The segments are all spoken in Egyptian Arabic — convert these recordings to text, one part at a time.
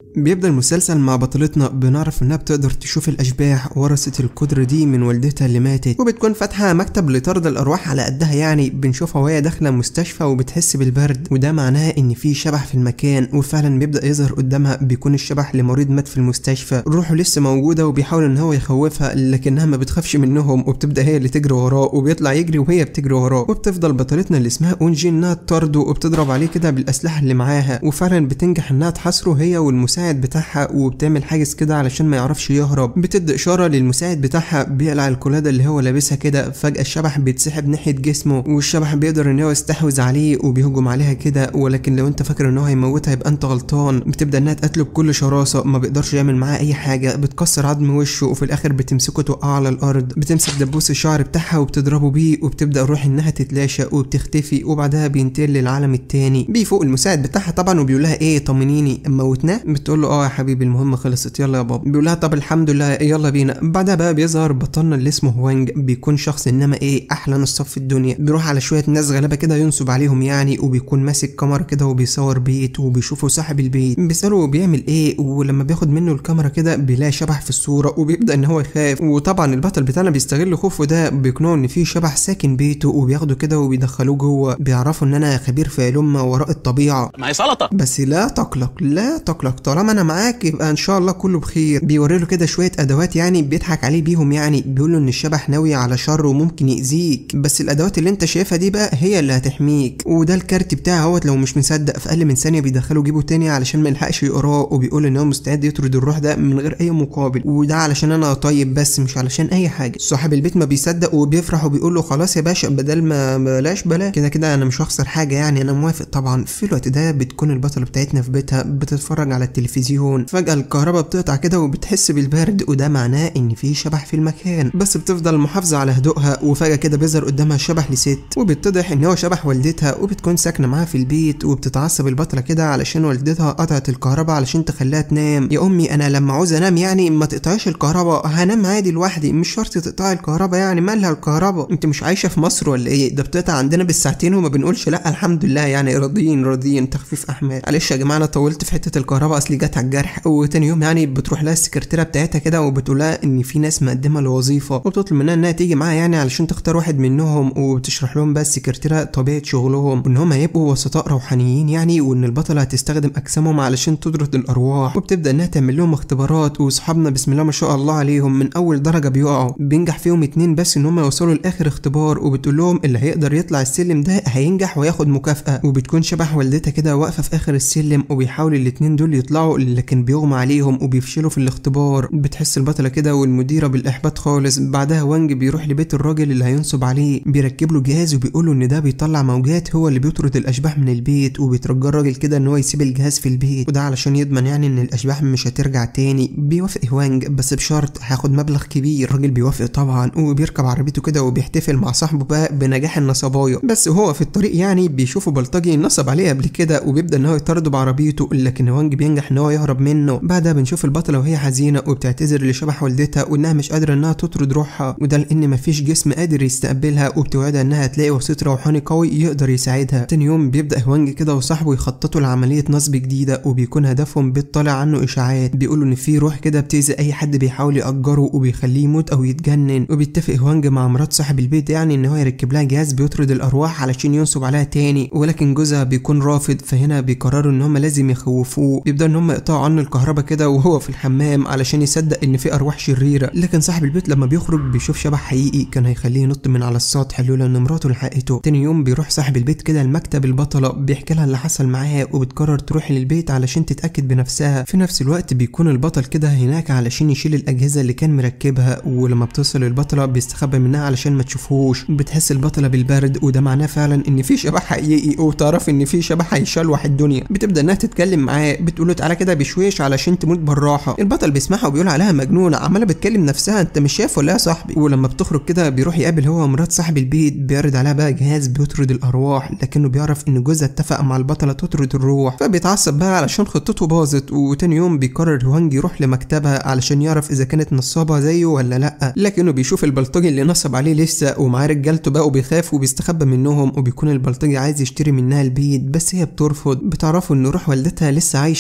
بيبدأ المسلسل مع بطلتنا بنعرف انها بتقدر تشوف الاشباح ورثت القدرة دي من والدتها اللي ماتت وبتكون فاتحة مكتب لطرد الارواح على قدها يعني بنشوفها وهي داخلة مستشفى وبتحس بالبرد وده معناه ان في شبح في المكان وفعلا بيبدأ يظهر قدامها بيكون الشبح اللي مريض مات في المستشفى روحه لسه موجودة وبيحاول ان هو يخوفها لكنها ما بتخافش منهم وبتبدأ هي اللي تجري وراه وبيطلع يجري وهي بتجري وراه وبتفضل بطلتنا اللي اسمها اونجي انها تطرده وبتضرب عليه كده بالاسلحة اللي معاها وفعلا بتنجح انها تحاصره هي والمساعد المساعد بتاعها وبتعمل حاجز كده علشان ما يعرفش يهرب بتدي اشاره للمساعد بتاعها بيقلع القلاده اللي هو لابسها كده فجاه الشبح بيتسحب ناحيه جسمه والشبح بيقدر ان هو يستحوذ عليه وبيهجم عليها كده ولكن لو انت فاكر ان هو هيموتها يبقى انت غلطان بتبدا انها تقتله بكل شراسه ما بيقدرش يعمل معاه اي حاجه بتكسر عظم وشه وفي الاخر بتمسكه توقعه على الارض بتمسك دبوس الشعر بتاعها وبتضربه بيه وبتبدا الروح انها تتلاشى وبتختفي وبعدها بينتقل للعالم التاني بيفوق المساعد بتاعها طبعا وبيقول لها ايه طمنيني موتناه بتقول له اه يا حبيبي المهمه خلصت يلا يا بابا بيقول لها طب الحمد لله يلا بينا بعدها بقى بيظهر بطلنا اللي اسمه هوانج بيكون شخص انما ايه احلى نصاب في الدنيا بيروح على شويه ناس غلابه كده ينصب عليهم يعني وبيكون ماسك كاميرا كده وبيصور بيت وبيشوفوا صاحب البيت بيساله بيعمل ايه ولما بياخد منه الكاميرا كده بيلاقي شبح في الصوره وبيبدا ان هو يخاف وطبعا البطل بتاعنا بيستغل خوفه ده بيقنعه ان في شبح ساكن بيته وبياخده كده وبيدخلوه جوه بيعرفوا ان انا خبير في علوم ما وراء الطبيعه ما هي سلطه بس لا تقلق لا تقلق طالما انا معاك يبقى ان شاء الله كله بخير بيوري له كده شويه ادوات يعني بيضحك عليه بيهم يعني بيقول له ان الشبح ناوي على شر وممكن يأذيك بس الادوات اللي انت شايفها دي بقى هي اللي هتحميك وده الكارت بتاعه اهوت لو مش مصدق في اقل من ثانيه بيدخله جيبه تاني علشان ما يلحقش يقراه وبيقول ان هو مستعد يطرد الروح ده من غير اي مقابل وده علشان انا طيب بس مش علشان اي حاجه صاحب البيت ما بيصدق وبيفرح وبيقول له خلاص يا باشا بدل ما بلاش بلا كده كده انا مش هخسر حاجه يعني انا موافق طبعا في الوقت ده بتكون البطله بتاعتنا في بيتها بتتفرج على التلفزيون فجاه الكهرباء بتقطع كده وبتحس بالبرد وده معناه ان في شبح في المكان بس بتفضل محافظه على هدوءها وفجاه كده بيظهر قدامها شبح لست وبيتضح ان هو شبح والدتها وبتكون ساكنه معاها في البيت وبتتعصب البطله كده علشان والدتها قطعت الكهرباء علشان تخليها تنام يا امي انا لما عاوز انام يعني ما تقطعيش الكهرباء هنام عادي لوحدي مش شرط تقطعي الكهرباء يعني مالها الكهرباء انت مش عايشه في مصر ولا ايه ده بتقطع عندنا بالساعتين وما بنقولش لا الحمد لله يعني راضيين راضيين تخفيف احمال معلش يا جماعه انا طولت في حته الكهرباء اصلي جت على الجرح وتاني يوم يعني بتروح لها السكرتيره بتاعتها كده وبتقول لها ان في ناس مقدمه لوظيفه وبتطلب منها انها تيجي معاها يعني علشان تختار واحد منهم وبتشرح لهم بقى السكرتيره طبيعه شغلهم وان هم هيبقوا وسطاء روحانيين يعني وان البطله هتستخدم اجسامهم علشان تطرد الارواح وبتبدا انها تعمل لهم اختبارات واصحابنا بسم الله ما شاء الله عليهم من اول درجه بيقعوا بينجح فيهم اتنين بس ان هم يوصلوا لاخر اختبار وبتقول لهم اللي هيقدر يطلع السلم ده هينجح وياخد مكافاه وبتكون شبح والدتها كده واقفه في اخر السلم وبيحاول الاتنين دول يطلعوا لكن بيغمى عليهم وبيفشلوا في الاختبار بتحس البطله كده والمديره بالاحباط خالص بعدها وانج بيروح لبيت الراجل اللي هينصب عليه بيركب له جهاز وبيقول له ان ده بيطلع موجات هو اللي بيطرد الاشباح من البيت وبيترجى الراجل كده ان هو يسيب الجهاز في البيت وده علشان يضمن يعني ان الاشباح مش هترجع تاني بيوافق وانج بس بشرط هياخد مبلغ كبير الراجل بيوافق طبعا وبيركب عربيته كده وبيحتفل مع صاحبه بقى بنجاح النصبايه بس هو في الطريق يعني بيشوفه بلطجي نصب عليه قبل كده وبيبدا ان هو يطرده بعربيته لكن وانج بينجح ان هو يهرب منه بعدها بنشوف البطله وهي حزينه وبتعتذر لشبح والدتها وانها مش قادره انها تطرد روحها وده لان مفيش جسم قادر يستقبلها وبتوعدها انها هتلاقي وسيط روحاني قوي يقدر يساعدها تاني يوم بيبدا هوانج كده وصاحبه يخططوا لعمليه نصب جديده وبيكون هدفهم بيطلع عنه اشاعات بيقولوا ان في روح كده بتاذي اي حد بيحاول ياجره وبيخليه يموت او يتجنن وبيتفق هوانج مع مرات صاحب البيت يعني ان هو يركب لها جهاز بيطرد الارواح علشان ينصب عليها تاني ولكن جوزها بيكون رافض فهنا بيقرروا ان هم لازم يخوفوه بيبداوا ان هم يقطعوا عنه الكهرباء كده وهو في الحمام علشان يصدق ان في ارواح شريره لكن صاحب البيت لما بيخرج بيشوف شبح حقيقي كان هيخليه ينط من على السطح لولا ان مراته لحقته تاني يوم بيروح صاحب البيت كده لمكتب البطله بيحكي لها اللي حصل معاه وبتقرر تروح للبيت علشان تتاكد بنفسها في نفس الوقت بيكون البطل كده هناك علشان يشيل الاجهزه اللي كان مركبها ولما بتصل البطله بيستخبى منها علشان ما تشوفوش بتحس البطله بالبرد وده معناه فعلا ان في شبح حقيقي وتعرف ان في شبح هيشلوح الدنيا بتبدا انها تتكلم معاه بتقول له تعالى كده بشويش علشان تموت بالراحه البطل بيسمعها وبيقول عليها مجنونه عماله بتكلم نفسها انت مش شايف ولا يا صاحبي ولما بتخرج كده بيروح يقابل هو ومرات صاحب البيت بيعرض عليها بقى جهاز بيطرد الارواح لكنه بيعرف ان جوزها اتفق مع البطله تطرد الروح فبيتعصب بقى علشان خطته باظت وتاني يوم بيقرر هوانج يروح لمكتبها علشان يعرف اذا كانت نصابه زيه ولا لا لكنه بيشوف البلطجي اللي نصب عليه لسه ومعاه رجالته بقى وبيخاف وبيستخبى منهم وبيكون البلطجي عايز يشتري منها البيت بس هي بترفض بتعرفوا ان روح والدتها لسه عايشه فيه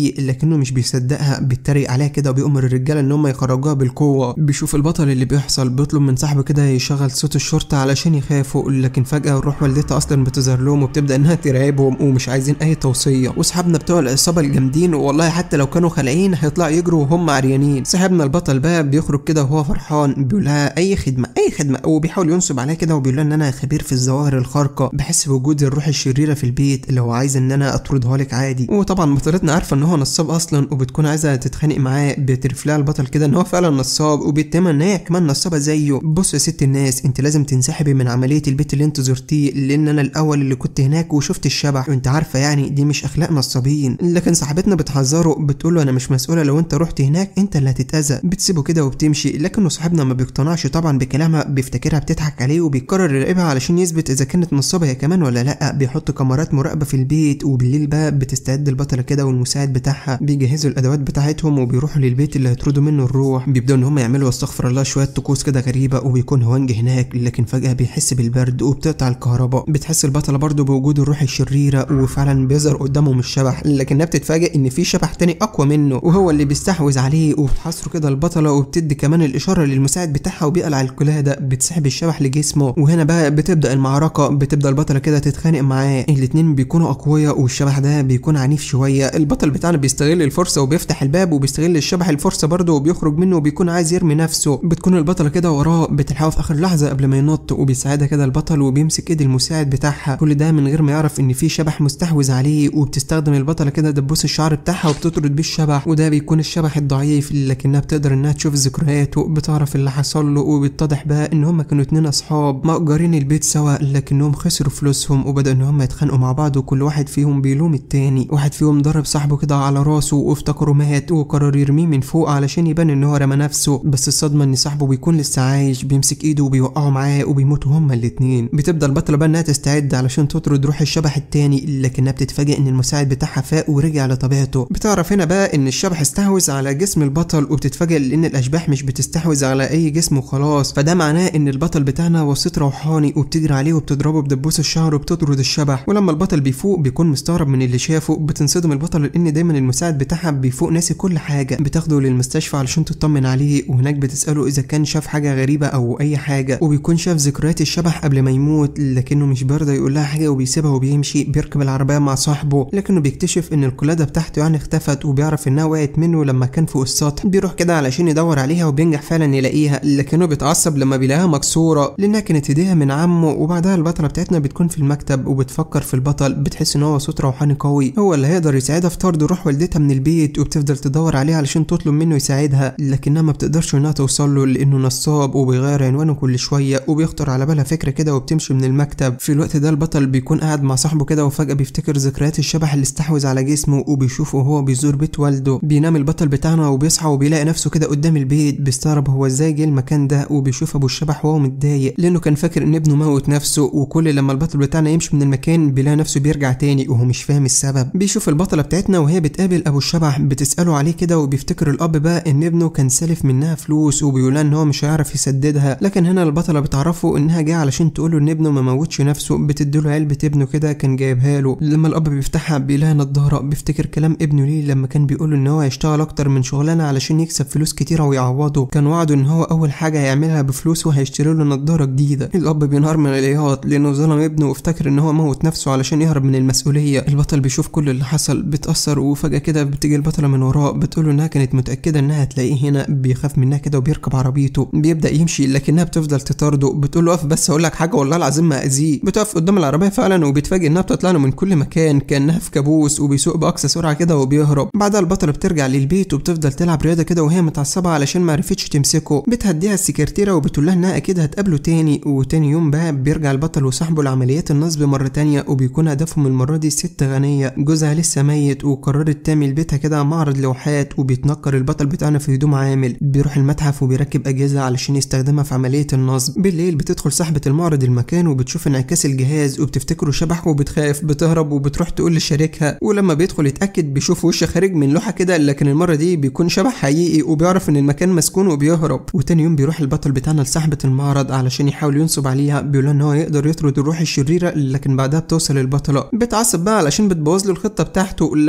فيه لكنه مش بيصدقها بيتريق عليها كده وبيأمر الرجاله ان هم يخرجوها بالقوه بيشوف البطل اللي بيحصل بيطلب من صاحبه كده يشغل صوت الشرطه علشان يخافوا لكن فجاه روح والدتها اصلا بتظهر لهم وبتبدا انها ترعبهم ومش عايزين اي توصيه واصحابنا بتوع العصابه الجامدين والله حتى لو كانوا خالعين هيطلعوا يجروا وهم عريانين صاحبنا البطل بقى بيخرج كده وهو فرحان بيقول لها اي خدمه اي خدمه وبيحاول ينصب عليها كده وبيقول لها ان انا خبير في الظواهر الخارقه بحس بوجود الروح الشريره في البيت اللي هو عايز ان انا اطردها لك عادي وطبعا بطلتنا عارفه ان هو نصاب اصلا وبتكون عايزه تتخانق معاه بترف لها البطل كده ان هو فعلا نصاب وبيتهم ان هي كمان نصابه زيه بص يا ست الناس انت لازم تنسحبي من عمليه البيت اللي انت زرتيه لان انا الاول اللي كنت هناك وشفت الشبح وانت عارفه يعني دي مش اخلاق نصابين لكن صاحبتنا بتحذره بتقول له انا مش مسؤوله لو انت رحت هناك انت اللي هتتاذى بتسيبه كده وبتمشي لكنه صاحبنا ما بيقتنعش طبعا بكلامها بيفتكرها بتضحك عليه وبيقرر يراقبها علشان يثبت اذا كانت نصابه هي كمان ولا لا بيحط كاميرات مراقبه في البيت وبالليل بقى بتستعد البطله كده والمساعد بتاعها بيجهزوا الادوات بتاعتهم وبيروحوا للبيت اللي هيطردوا منه الروح بيبداوا ان هم يعملوا استغفر الله شويه طقوس كده غريبه وبيكون هوانج هناك لكن فجاه بيحس بالبرد وبتقطع الكهرباء بتحس البطله برضه بوجود الروح الشريره وفعلا بيظهر قدامهم الشبح لكنها بتتفاجئ ان في شبح تاني اقوى منه وهو اللي بيستحوذ عليه وبتحاصره كده البطله وبتدي كمان الاشاره للمساعد بتاعها وبيقلع القلاده بتسحب الشبح لجسمه وهنا بقى بتبدا المعركه بتبدا البطله كده تتخانق معاه الاتنين بيكونوا اقوياء والشبح ده بيكون عنيف شويه البطل بتاعنا بيستغل الفرصه وبيفتح الباب وبيستغل الشبح الفرصه برضه وبيخرج منه وبيكون عايز يرمي نفسه بتكون البطله كده وراه بتلحقه في اخر لحظه قبل ما ينط وبيساعدها كده البطل وبيمسك ايد المساعد بتاعها كل ده من غير ما يعرف ان في شبح مستحوذ عليه وبتستخدم البطله كده دبوس الشعر بتاعها وبتطرد بيه الشبح وده بيكون الشبح الضعيف لكنها بتقدر انها تشوف ذكرياته بتعرف اللي حصل له وبيتضح بقى ان هما كانوا اتنين اصحاب مأجرين البيت سوا لكنهم خسروا فلوسهم وبدأوا ان هما يتخانقوا مع بعض وكل واحد فيهم بيلوم التاني واحد فيهم ضرب صاحبه كده على راسه وافتكره مات وقرر يرميه من فوق علشان يبان ان هو رمى نفسه بس الصدمه ان صاحبه بيكون لسه عايش بيمسك ايده وبيوقعه معاه وبيموتوا هما الاتنين بتبدا البطله بقى انها تستعد علشان تطرد روح الشبح التاني لكنها بتتفاجئ ان المساعد بتاعها فاق ورجع لطبيعته بتعرف هنا بقى ان الشبح استحوذ على جسم البطل وبتتفاجئ لان الاشباح مش بتستحوذ على اي جسم وخلاص فده معناه ان البطل بتاعنا وسيط روحاني وبتجري عليه وبتضربه بدبوس الشعر وبتطرد الشبح ولما البطل بيفوق بيكون مستغرب من اللي شافه بتنصدم البطل لان دايما المساعد بتاعها بيفوق ناسي كل حاجه بتاخده للمستشفى علشان تطمن عليه وهناك بتساله اذا كان شاف حاجه غريبه او اي حاجه وبيكون شاف ذكريات الشبح قبل ما يموت لكنه مش بيرضى يقول لها حاجه وبيسيبها وبيمشي بيركب العربيه مع صاحبه لكنه بيكتشف ان القلاده بتاعته يعني اختفت وبيعرف انها وقعت منه لما كان فوق السطح بيروح كده علشان يدور عليها وبينجح فعلا يلاقيها لكنه بيتعصب لما بيلاقيها مكسوره لانها كانت هديه من عمه وبعدها البطله بتاعتنا بتكون في المكتب وبتفكر في البطل بتحس ان هو صوت روحاني قوي هو اللي هيقدر يساعدها في طرد روح والدتها من البيت وبتفضل تدور عليه علشان تطلب منه يساعدها لكنها ما بتقدرش انها توصل له لانه نصاب وبيغير عنوانه كل شويه وبيخطر على بالها فكره كده وبتمشي من المكتب في الوقت ده البطل بيكون قاعد مع صاحبه كده وفجاه بيفتكر ذكريات الشبح اللي استحوذ على جسمه وبيشوفه وهو بيزور بيت والده بينام البطل بتاعنا وبيصحى وبيلاقي نفسه كده قدام البيت بيستغرب هو ازاي جه المكان ده وبيشوف ابو الشبح وهو متضايق لانه كان فاكر ان ابنه موت نفسه وكل لما البطل بتاعنا يمشي من المكان بيلاقي نفسه بيرجع تاني وهو مش فاهم السبب بيشوف البطله بتاعتنا وهي بتقابل ابو الشبح بتساله عليه كده وبيفتكر الاب بقى ان ابنه كان سالف منها فلوس وبيقول ان هو مش هيعرف يسددها لكن هنا البطله بتعرفه انها جايه علشان تقول له ان ابنه ما موتش نفسه بتديله علبه ابنه كده كان جايبها له لما الاب بيفتحها بيلاقي نضاره بيفتكر كلام ابنه ليه لما كان بيقول له ان هو هيشتغل اكتر من شغلانه علشان يكسب فلوس كتيره ويعوضه كان وعده ان هو اول حاجه هيعملها بفلوسه هيشتري له نضاره جديده الاب بينهار من العياط لانه ظلم ابنه وافتكر ان هو موت نفسه علشان يهرب من المسؤوليه البطل بيشوف كل اللي حصل بيتاثر وفجاه كده بتيجي البطله من وراه بتقول له انها كانت متاكده انها هتلاقيه هنا بيخاف منها كده وبيركب عربيته بيبدا يمشي لكنها بتفضل تطارده بتقول له اقف بس اقول لك حاجه والله العظيم ما اذيه بتقف قدام العربيه فعلا وبيتفاجئ انها بتطلع له من كل مكان كانها في كابوس وبيسوق باقصى سرعه كده وبيهرب بعدها البطله بترجع للبيت وبتفضل تلعب رياضه كده وهي متعصبه علشان ما عرفتش تمسكه بتهديها السكرتيره وبتقول لها انها اكيد هتقابله تاني وتاني يوم بقى بيرجع البطل وصاحبه لعمليات النصب مره تانية وبيكون هدفهم المره دي ست غنيه جوزها لسه ميت وقررت تعمل بيتها كده معرض لوحات وبيتنكر البطل بتاعنا في هدوم عامل بيروح المتحف وبيركب اجهزه علشان يستخدمها في عمليه النصب بالليل بتدخل صاحبه المعرض المكان وبتشوف انعكاس الجهاز وبتفتكره شبح وبتخاف بتهرب وبتروح تقول لشريكها ولما بيدخل يتاكد بيشوف وش خارج من لوحه كده لكن المره دي بيكون شبح حقيقي وبيعرف ان المكان مسكون وبيهرب وتاني يوم بيروح البطل بتاعنا لصاحبه المعرض علشان يحاول ينصب عليها بيقول ان هو يقدر يطرد الروح الشريره لكن بعدها بتوصل البطله بتعصب بقى علشان بتبوظ له الخطه بتاعته لكن فجاه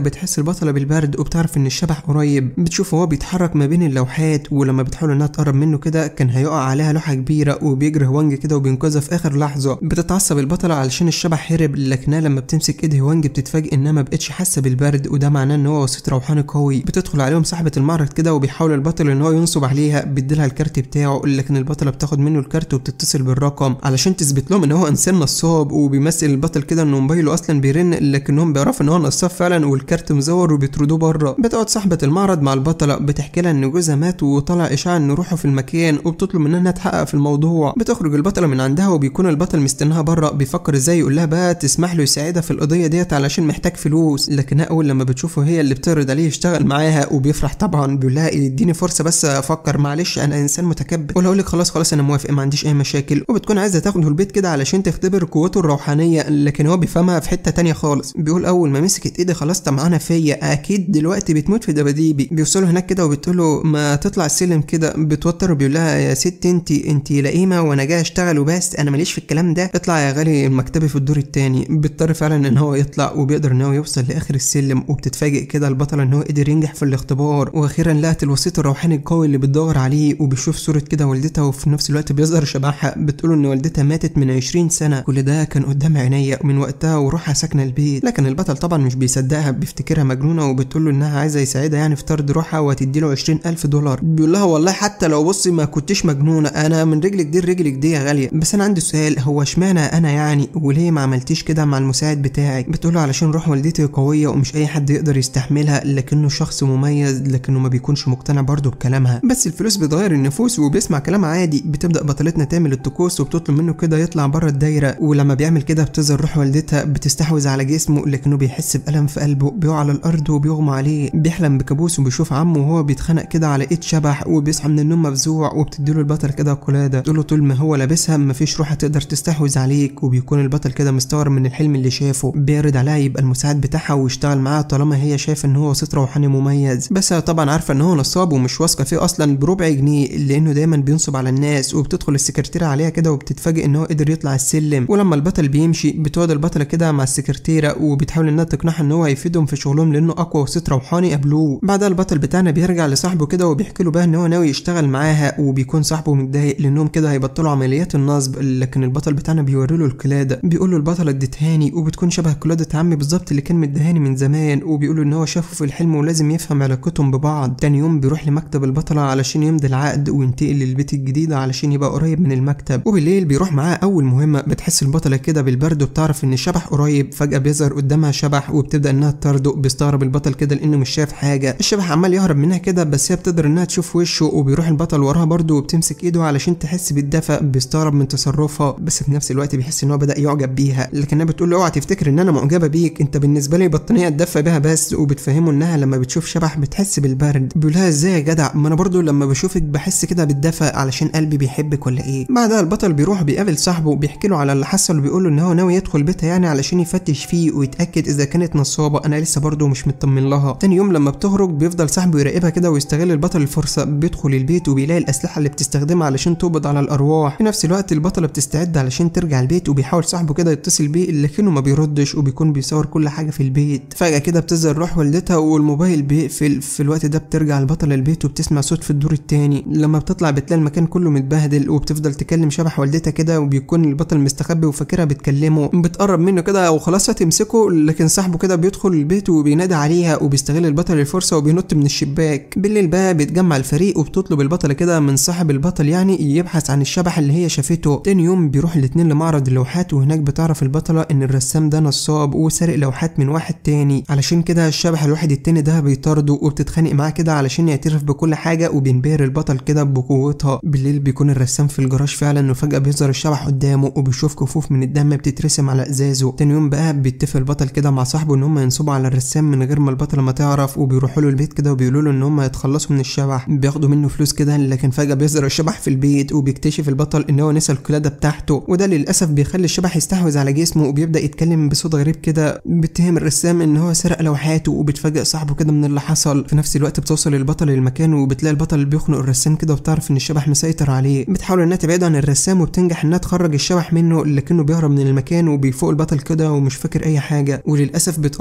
بتحس البطله بالبرد وبتعرف ان الشبح قريب بتشوف هو بيتحرك ما بين اللوحات ولما بتحاول انها تقرب منه كده كان هيقع عليها لوحه كبيره وبيجري هوانج كده وبينقذها في اخر لحظه بتتعصب البطله علشان الشبح هرب لكنها لما بتمسك ايد هوانج بتتفاجئ انها ما بقتش حاسه بالبرد وده معناه ان هو وسيط روحاني قوي بتدخل عليهم صاحبه المعرض كده وبيحاول البطل ان هو ينصب عليها بيديلها الكارت بتاعه لكن البطله بتاخد منه الكارت وبتتصل بالرقم علشان تثبت لهم ان هو انسان نصاب وبيمثل البطل كده ان موبايله اصلا بيرن لكنهم بيعرفوا ان هو نصاب فعلا والكارت مزور وبيطردوه بره بتقعد صاحبه المعرض مع البطله بتحكي لها ان جوزها مات وطلع اشاعه ان روحه في المكان وبتطلب منها انها تحقق في الموضوع بتخرج البطله من عندها وبيكون البطل مستناها بره بيفكر ازاي يقول لها بقى تسمح له يساعدها في القضيه ديت علشان محتاج فلوس لكنها اول لما بتشوفه هي اللي بتعرض عليه يشتغل معاها وبيفرح طبعا بيقول لها اديني فرصه بس افكر معلش انا انسان متكبر ولا اقول لك خلاص خلاص انا موافق ما عنديش اي مشاكل وبتكون عايزه تاخده البيت كده علشان تختبر قوته الروحانيه لكن هو بيفهمها في حته تانية خالص بيقول اول ما مسكت ايدي خلاص طمعانه فيا اكيد دلوقتي بتموت في دباديبي بيوصلوا هناك كده وبتقول له ما تطلع السلم كده بتوتر وبيقول لها يا ست انت انت لئيمه وانا جاي اشتغل وبس انا ماليش في الكلام ده اطلع يا غالي مكتبي في الدور التاني بيضطر فعلا ان هو يطلع وبيقدر ان هو يوصل لاخر السلم وبتتفاجئ كده البطله ان هو قدر ينجح في الاختبار واخيرا لقت الوسيط الروحاني القوي اللي بتدور عليه وبيشوف صوره كده والدتها وفي نفس الوقت بيظهر شبحها بتقول ان والدتها ماتت من 20 سنه كل ده كان قدام عينيا من وقتها وروحها ساكنه البيت لكن البطل طبعا مش بيصدقها بيفتكرها مجنونه وبتقول له انها عايزه يساعدها يعني في طرد روحها وهتدي له 20000 دولار بيقول لها والله حتى لو بصي ما كنتش مجنونه انا من رجلك دي لرجلك دي يا غاليه بس انا عندي سؤال هو اشمعنى انا يعني وليه ما عملتيش كده مع المساعد بتاعك بتقول له علشان روح والدتي قويه ومش اي حد يقدر يستحملها لكنه شخص مميز لكنه ما بيكونش مقتنع برضه بكلامها بس الفلوس بتغير النفوس وبيسمع كلام عادي بتبدا بطلتنا تعمل الطقوس وبتطلب منه كده يطلع بره الدايره ولما بيعمل كده بتظهر روح والدتها بتستحوذ على جسمه لكنه بيحس بألم في قلبه بيقع على الارض وبيغمى عليه بيحلم بكابوس وبيشوف عمه وهو بيتخانق كده على ايد شبح وبيصحى من النوم مفزوع وبتديله البطل كده قلاده تقول له طول ما هو لابسها مفيش روح هتقدر تستحوذ عليك وبيكون البطل كده مستغرب من الحلم اللي شافه بيعرض عليها يبقى المساعد بتاعها ويشتغل معاها طالما هي شايفه ان هو وسيط روحاني مميز بس هي طبعا عارفه ان هو نصاب ومش واثقه فيه اصلا بربع جنيه لانه دايما بينصب على الناس وبتدخل السكرتيره عليها كده وبتتفاجئ ان هو قدر يطلع السلم ولما البطل بيمشي بتقعد البطله كده مع السكرتيره وبتحاول انها تقنعها ان هو هيفيدهم في شغلهم لانه اقوى وسيط روحاني قابلوه بعدها البطل بتاعنا بيرجع لصاحبه كده وبيحكي له بقى ان هو ناوي يشتغل معاها وبيكون صاحبه متضايق لانهم كده هيبطلوا عمليات النصب لكن البطل بتاعنا بيوري له القلاده بيقول له البطل اديتهاني وبتكون شبه قلاده عمي بالظبط اللي كان مديهاني من زمان وبيقول له ان هو شافه في الحلم ولازم يفهم علاقتهم ببعض تاني يوم بيروح لمكتب البطله علشان يمضي العقد وينتقل للبيت الجديد علشان يبقى قريب من المكتب وبالليل بيروح معاه اول مهمه بتحس البطله كده بالبرد وبتعرف ان الشبح قريب فجاه بيظهر قدامها شبح وبتبدا انها تطرده بيستغرب البطل كده لانه مش شايف حاجه الشبح عمال يهرب منها كده بس هي بتقدر انها تشوف وشه وبيروح البطل وراها برده وبتمسك ايده علشان تحس بالدفى بيستغرب من تصرفها بس في نفس الوقت بيحس ان هو بدا يعجب بيها لكنها بتقول له اوعى تفتكر ان انا معجبه بيك انت بالنسبه لي بطانيه اتدفى بيها بس وبتفهمه انها لما بتشوف شبح بتحس بالبرد بيقول لها ازاي يا جدع ما انا برضو لما بشوفك بحس كده بالدفى علشان قلبي بيحبك ولا ايه بعدها البطل بيروح بيقابل صاحبه بيحكي له على اللي حصل وبيقول له ان هو ناوي يدخل بيتها يعني علشان يفتش فيه ويتاكد اذا كانت نصابه انا لسه برضو مش مطمن لها تاني يوم لما بتخرج بيفضل صاحبه يراقبها كده ويستغل البطل الفرصه بيدخل البيت وبيلاقي الاسلحه اللي بتستخدمها علشان تقبض على الارواح في نفس الوقت البطله بتستعد علشان ترجع البيت وبيحاول صاحبه كده يتصل بيه لكنه ما بيردش وبيكون بيصور كل حاجه في البيت فجاه كده بتظهر روح والدتها والموبايل بيقفل في الوقت ده بترجع البطله البيت وبتسمع صوت في الدور التاني لما بتطلع بتلاقي المكان كله متبهدل وبتفضل تكلم شبح والدتها كده وبيكون البطل مستخبي وفاكرها بتكلمه بتقرب منه كده وخلاص هتمسكه لكن صاحبه كده بيدخل البيت وبينادي عليها وبيستغل البطل الفرصه وبينط من الشباك بالليل بقى بيتجمع الفريق وبتطلب البطله كده من صاحب البطل يعني يبحث عن الشبح اللي هي شافته تاني يوم بيروح الاتنين لمعرض اللوحات وهناك بتعرف البطله ان الرسام ده نصاب وسارق لوحات من واحد تاني علشان كده الشبح الواحد التاني ده بيطارده وبتتخانق معاه كده علشان يعترف بكل حاجه وبينبهر البطل كده بقوتها بالليل بيكون الرسام في الجراج فعلا وفجاه بيظهر الشبح قدامه وبيشوف كفوف من الدم بتترسم على ازازه تاني يوم بقى بيتفق البطل كده مع صاحبه ان هم ينصبوا على الرسام من غير ما البطله ما تعرف وبيروحوا له البيت كده وبيقولوا له ان هم يتخلصوا من الشبح بياخدوا منه فلوس كده لكن فجاه بيظهر الشبح في البيت وبيكتشف البطل ان هو نسى القلاده بتاعته وده للاسف بيخلي الشبح يستحوذ على جسمه وبيبدا يتكلم بصوت غريب كده بيتهم الرسام ان هو سرق لوحاته وبتفاجئ صاحبه كده من اللي حصل في نفس الوقت بتوصل البطل للمكان وبتلاقي البطل اللي بيخنق الرسام كده وبتعرف ان الشبح مسيطر عليه بتحاول انها تبعد عن الرسام وبتنجح انها تخرج الشبح منه لكنه بيهرب من المكان وبيفوق البطل كده ومش فاكر اي حاجه وللاسف بيتقبض على البطل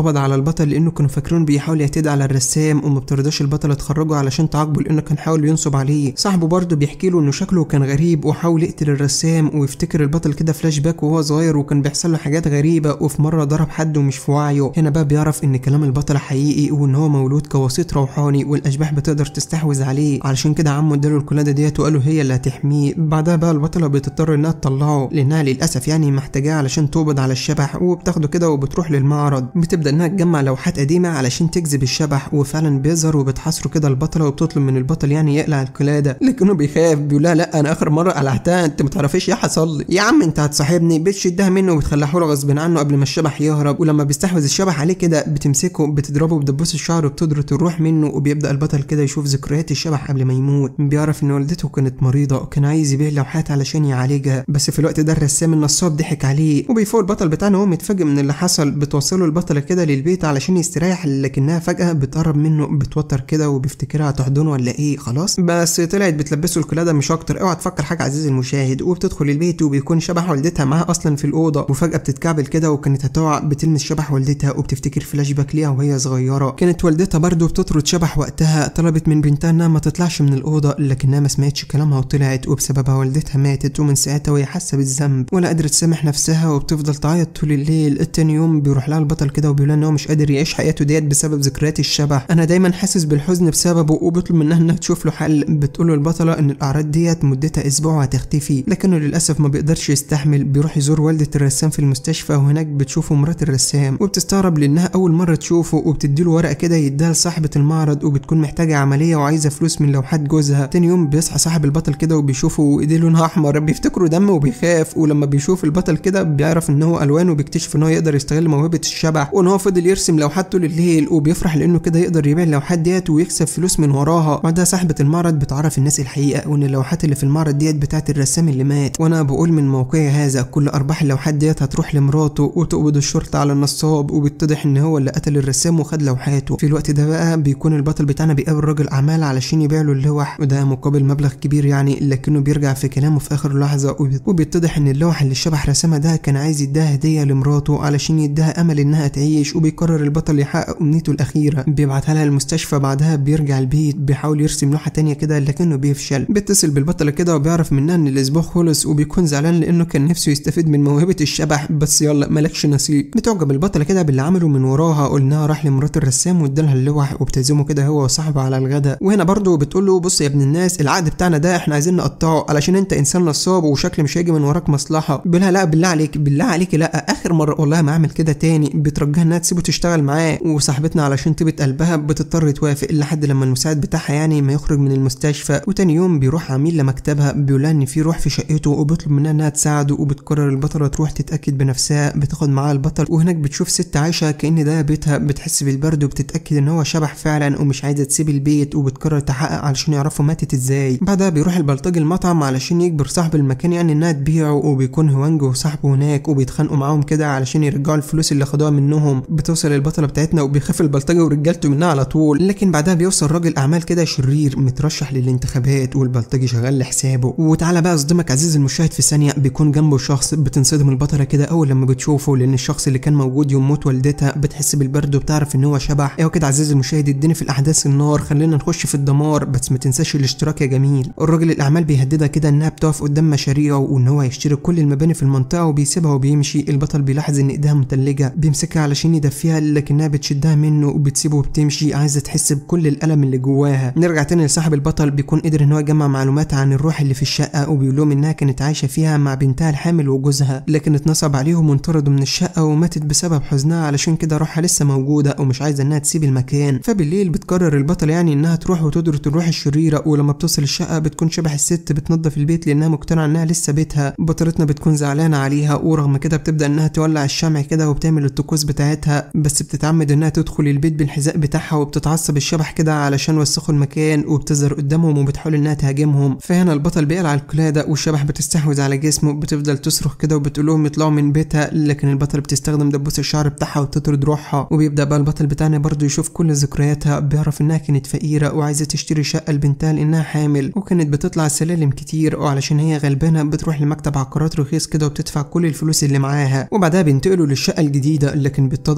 البطل لانه كانوا فاكرين بيحاول يعتدي على الرسام وما بترضاش البطل تخرجه علشان تعاقبه لانه كان حاول ينصب عليه صاحبه برضه بيحكي له انه شكله كان غريب وحاول يقتل الرسام ويفتكر البطل كده فلاش باك وهو صغير وكان بيحصل له حاجات غريبه وفي مره ضرب حد ومش في وعيه هنا بقى بيعرف ان كلام البطل حقيقي وان هو مولود كوسيط روحاني والاشباح بتقدر تستحوذ عليه علشان كده عمه اداله القلاده ديت وقال له هي اللي هتحميه بعدها بقى البطله بتضطر انها تطلعه لانها للاسف يعني محتاجاه علشان تقبض على الشبح وبتاخده كده وبتروح للمعرض بتبدا انها تجمع لوحات قديمه علشان تجذب الشبح وفعلا بيظهر وبتحاصره كده البطله وبتطلب من البطل يعني يقلع القلاده لكنه بيخاف بيقول لها لا انا اخر مره قلعتها انت ما تعرفيش ايه حصل لي يا عم انت هتصاحبني بتشدها منه وبتخلعه له غصب عنه قبل ما الشبح يهرب ولما بيستحوذ الشبح عليه كده بتمسكه بتضربه بدبوس الشعر وبتضرط الروح منه وبيبدا البطل كده يشوف ذكريات الشبح قبل ما يموت بيعرف ان والدته كانت مريضه وكان عايز يبيع لوحات علشان يعالجها بس في الوقت ده الرسام النصاب ضحك عليه وبيفوق البطل بتاعنا وهو متفاجئ من اللي حصل بتوصله البطله كده للبيت علشان يستريح لكنها فجاه بتقرب منه بتوتر كده وبيفتكرها تحضنه ولا ايه خلاص بس طلعت بتلبسه القلاده مش اكتر اوعى تفكر حاجه عزيزي المشاهد وبتدخل البيت وبيكون شبح والدتها معاها اصلا في الاوضه وفجاه بتتكعبل كده وكانت هتقع بتلمس شبح والدتها وبتفتكر فلاش باك ليها وهي صغيره كانت والدتها برضه بتطرد شبح وقتها طلبت من بنتها انها ما تطلعش من الاوضه لكنها ما سمعتش كلامها وطلعت وبسببها والدتها ماتت ومن ساعتها وهي حاسه بالذنب ولا قدرت تسامح نفسها وبتفضل تعيط طول الليل التاني يوم بيروح لها البطل كده وبيقول ان هو مش قادر يعيش حياته ديت بسبب ذكريات الشبح انا دايما حاسس بالحزن بسببه وبيطلب منها انها تشوف له حل بتقول له البطله ان الاعراض ديت مدتها اسبوع وهتختفي لكنه للاسف ما بيقدرش يستحمل بيروح يزور والده الرسام في المستشفى وهناك بتشوفه مرات الرسام وبتستغرب لانها اول مره تشوفه وبتديله ورقه كده يديها لصاحبه المعرض وبتكون محتاجه عمليه وعايزه فلوس من لوحات جوزها تاني يوم بيصحى صاحب البطل كده وبيشوفه وايديه لونها احمر بيفتكروا دم وبيخاف ولما بيشوف البطل كده بيعرف ان هو الوان وبيكتشف ان هو يقدر يستغل موهبه الشبح وان هو فضل يرسم لوحات طول الليل وبيفرح لانه كده يقدر يبيع اللوحات ديت ويكسب فلوس من وراها بعدها صاحبه المعرض بتعرف الناس الحقيقه وان اللوحات اللي في المعرض ديت بتاعت الرسام اللي مات وانا بقول من موقعي هذا كل ارباح اللوحات ديت هتروح لمراته وتقبض الشرطه على النصاب وبيتضح ان هو اللي قتل الرسام وخد لوحاته في الوقت ده بقى بيكون البطل بتاعنا بيقابل راجل اعمال علشان يبيع له اللوح وده مقابل مبلغ كبير يعني لكنه بيرجع في كلامه في اخر لحظه وبيتضح ان اللوح اللي الشبح رسمها ده كان عايز يديها هديه لمراته علشان يديها امل انها تعيش وبيقرر البطل يحقق امنيته الاخيره بيبعتها لها المستشفى بعدها بيرجع البيت بيحاول يرسم لوحه تانية كده لكنه بيفشل بيتصل بالبطله كده وبيعرف منها ان الاسبوع خلص وبيكون زعلان لانه كان نفسه يستفيد من موهبه الشبح بس يلا مالكش نصيب بتعجب البطله كده باللي عمله من وراها قلناها راح لمرات الرسام وادالها اللوح وبتعزمه كده هو وصاحبه على الغداء وهنا برضه بتقول له بص يا ابن الناس العقد بتاعنا ده احنا عايزين نقطعه علشان انت انسان نصاب وشكل مش هيجي من وراك مصلحه بيقولها لا بالله عليك بالله عليك لا اخر مره والله ما اعمل كده تاني بترجاها انها تسيبه تشتغل معاه وصاحبتنا علشان طيبه قلبها بتضطر توافق لحد لما المساعد بتاعها يعني ما يخرج من المستشفى وتاني يوم بيروح عميل لمكتبها بيقول ان في روح في شقته وبيطلب منها انها تساعده وبتقرر البطله تروح تتاكد بنفسها بتاخد معاها البطل وهناك بتشوف ست عايشه كان ده بيتها بتحس بالبرد وبتتاكد ان هو شبح فعلا ومش عايزه تسيب البيت وبتقرر تحقق علشان يعرفوا ماتت ازاي بعدها بيروح البلطجي المطعم علشان يجبر صاحب المكان يعني انها تبيعه وبيكون هوانج وصاحبه هناك وبيتخانقوا معاهم كده علشان يرجعوا الفلوس اللي خدوها منهم بتوصل البطله بتاعتنا وبيخاف البلطجي ورجالته منها على طول لكن بعدها بيوصل راجل اعمال كده شرير مترشح للانتخابات والبلطجي شغال لحسابه وتعالى بقى اصدمك عزيزي المشاهد في ثانيه بيكون جنبه شخص بتنصدم البطله كده اول لما بتشوفه لان الشخص اللي كان موجود يوم موت والدتها بتحس بالبرد وبتعرف ان هو شبح ايوه كده عزيزي المشاهد اديني في الاحداث النار خلينا نخش في الدمار بس ما تنساش الاشتراك يا جميل الراجل الاعمال بيهددها كده انها بتقف قدام مشاريعه وان هو يشتري كل المباني في المنطقه وبيسيبها وبيمشي البطل بيلاحظ ان ايديها متلجه بيمسكها علشان يدفيها لكنها بتشدها منه وبتسيبه وبتمشي عايزه تحس بكل الالم اللي جواها نرجع تاني لصاحب البطل بيكون قدر ان هو يجمع معلومات عن الروح اللي في الشقه وبيقول لهم انها كانت عايشه فيها مع بنتها الحامل وجوزها لكن اتنصب عليهم وانطردوا من الشقه وماتت بسبب حزنها علشان كده روحها لسه موجوده ومش عايزه انها تسيب المكان فبالليل بتقرر البطل يعني انها تروح وتدرك الروح الشريره ولما بتوصل الشقه بتكون شبح الست بتنظف البيت لانها مقتنعه انها لسه بيتها بطلتنا بتكون زعلانه عليها ورغم كده بتبدا انها تولع الشمع كده وبتعمل الطقوس بتاعتها بس بتتعمد انها تدخل البيت بالحذاء بتاعها وبتتعصب الشبح كده علشان وسخوا المكان وبتظهر قدامهم وبتحاول انها تهاجمهم فهنا البطل بيقلع القلاده والشبح بتستحوذ على جسمه بتفضل تصرخ كده وبتقول لهم يطلعوا من بيتها لكن البطل بتستخدم دبوس الشعر بتاعها وتطرد روحها وبيبدا بقى البطل بتاعنا برضه يشوف كل ذكرياتها بيعرف انها كانت فقيره وعايزه تشتري شقه لبنتها لانها حامل وكانت بتطلع سلالم كتير وعلشان هي غلبانه بتروح لمكتب عقارات رخيص كده وبتدفع كل الفلوس اللي معاها وبعدها بينتقلوا للشقه الجديده لكن بيتضح ان هو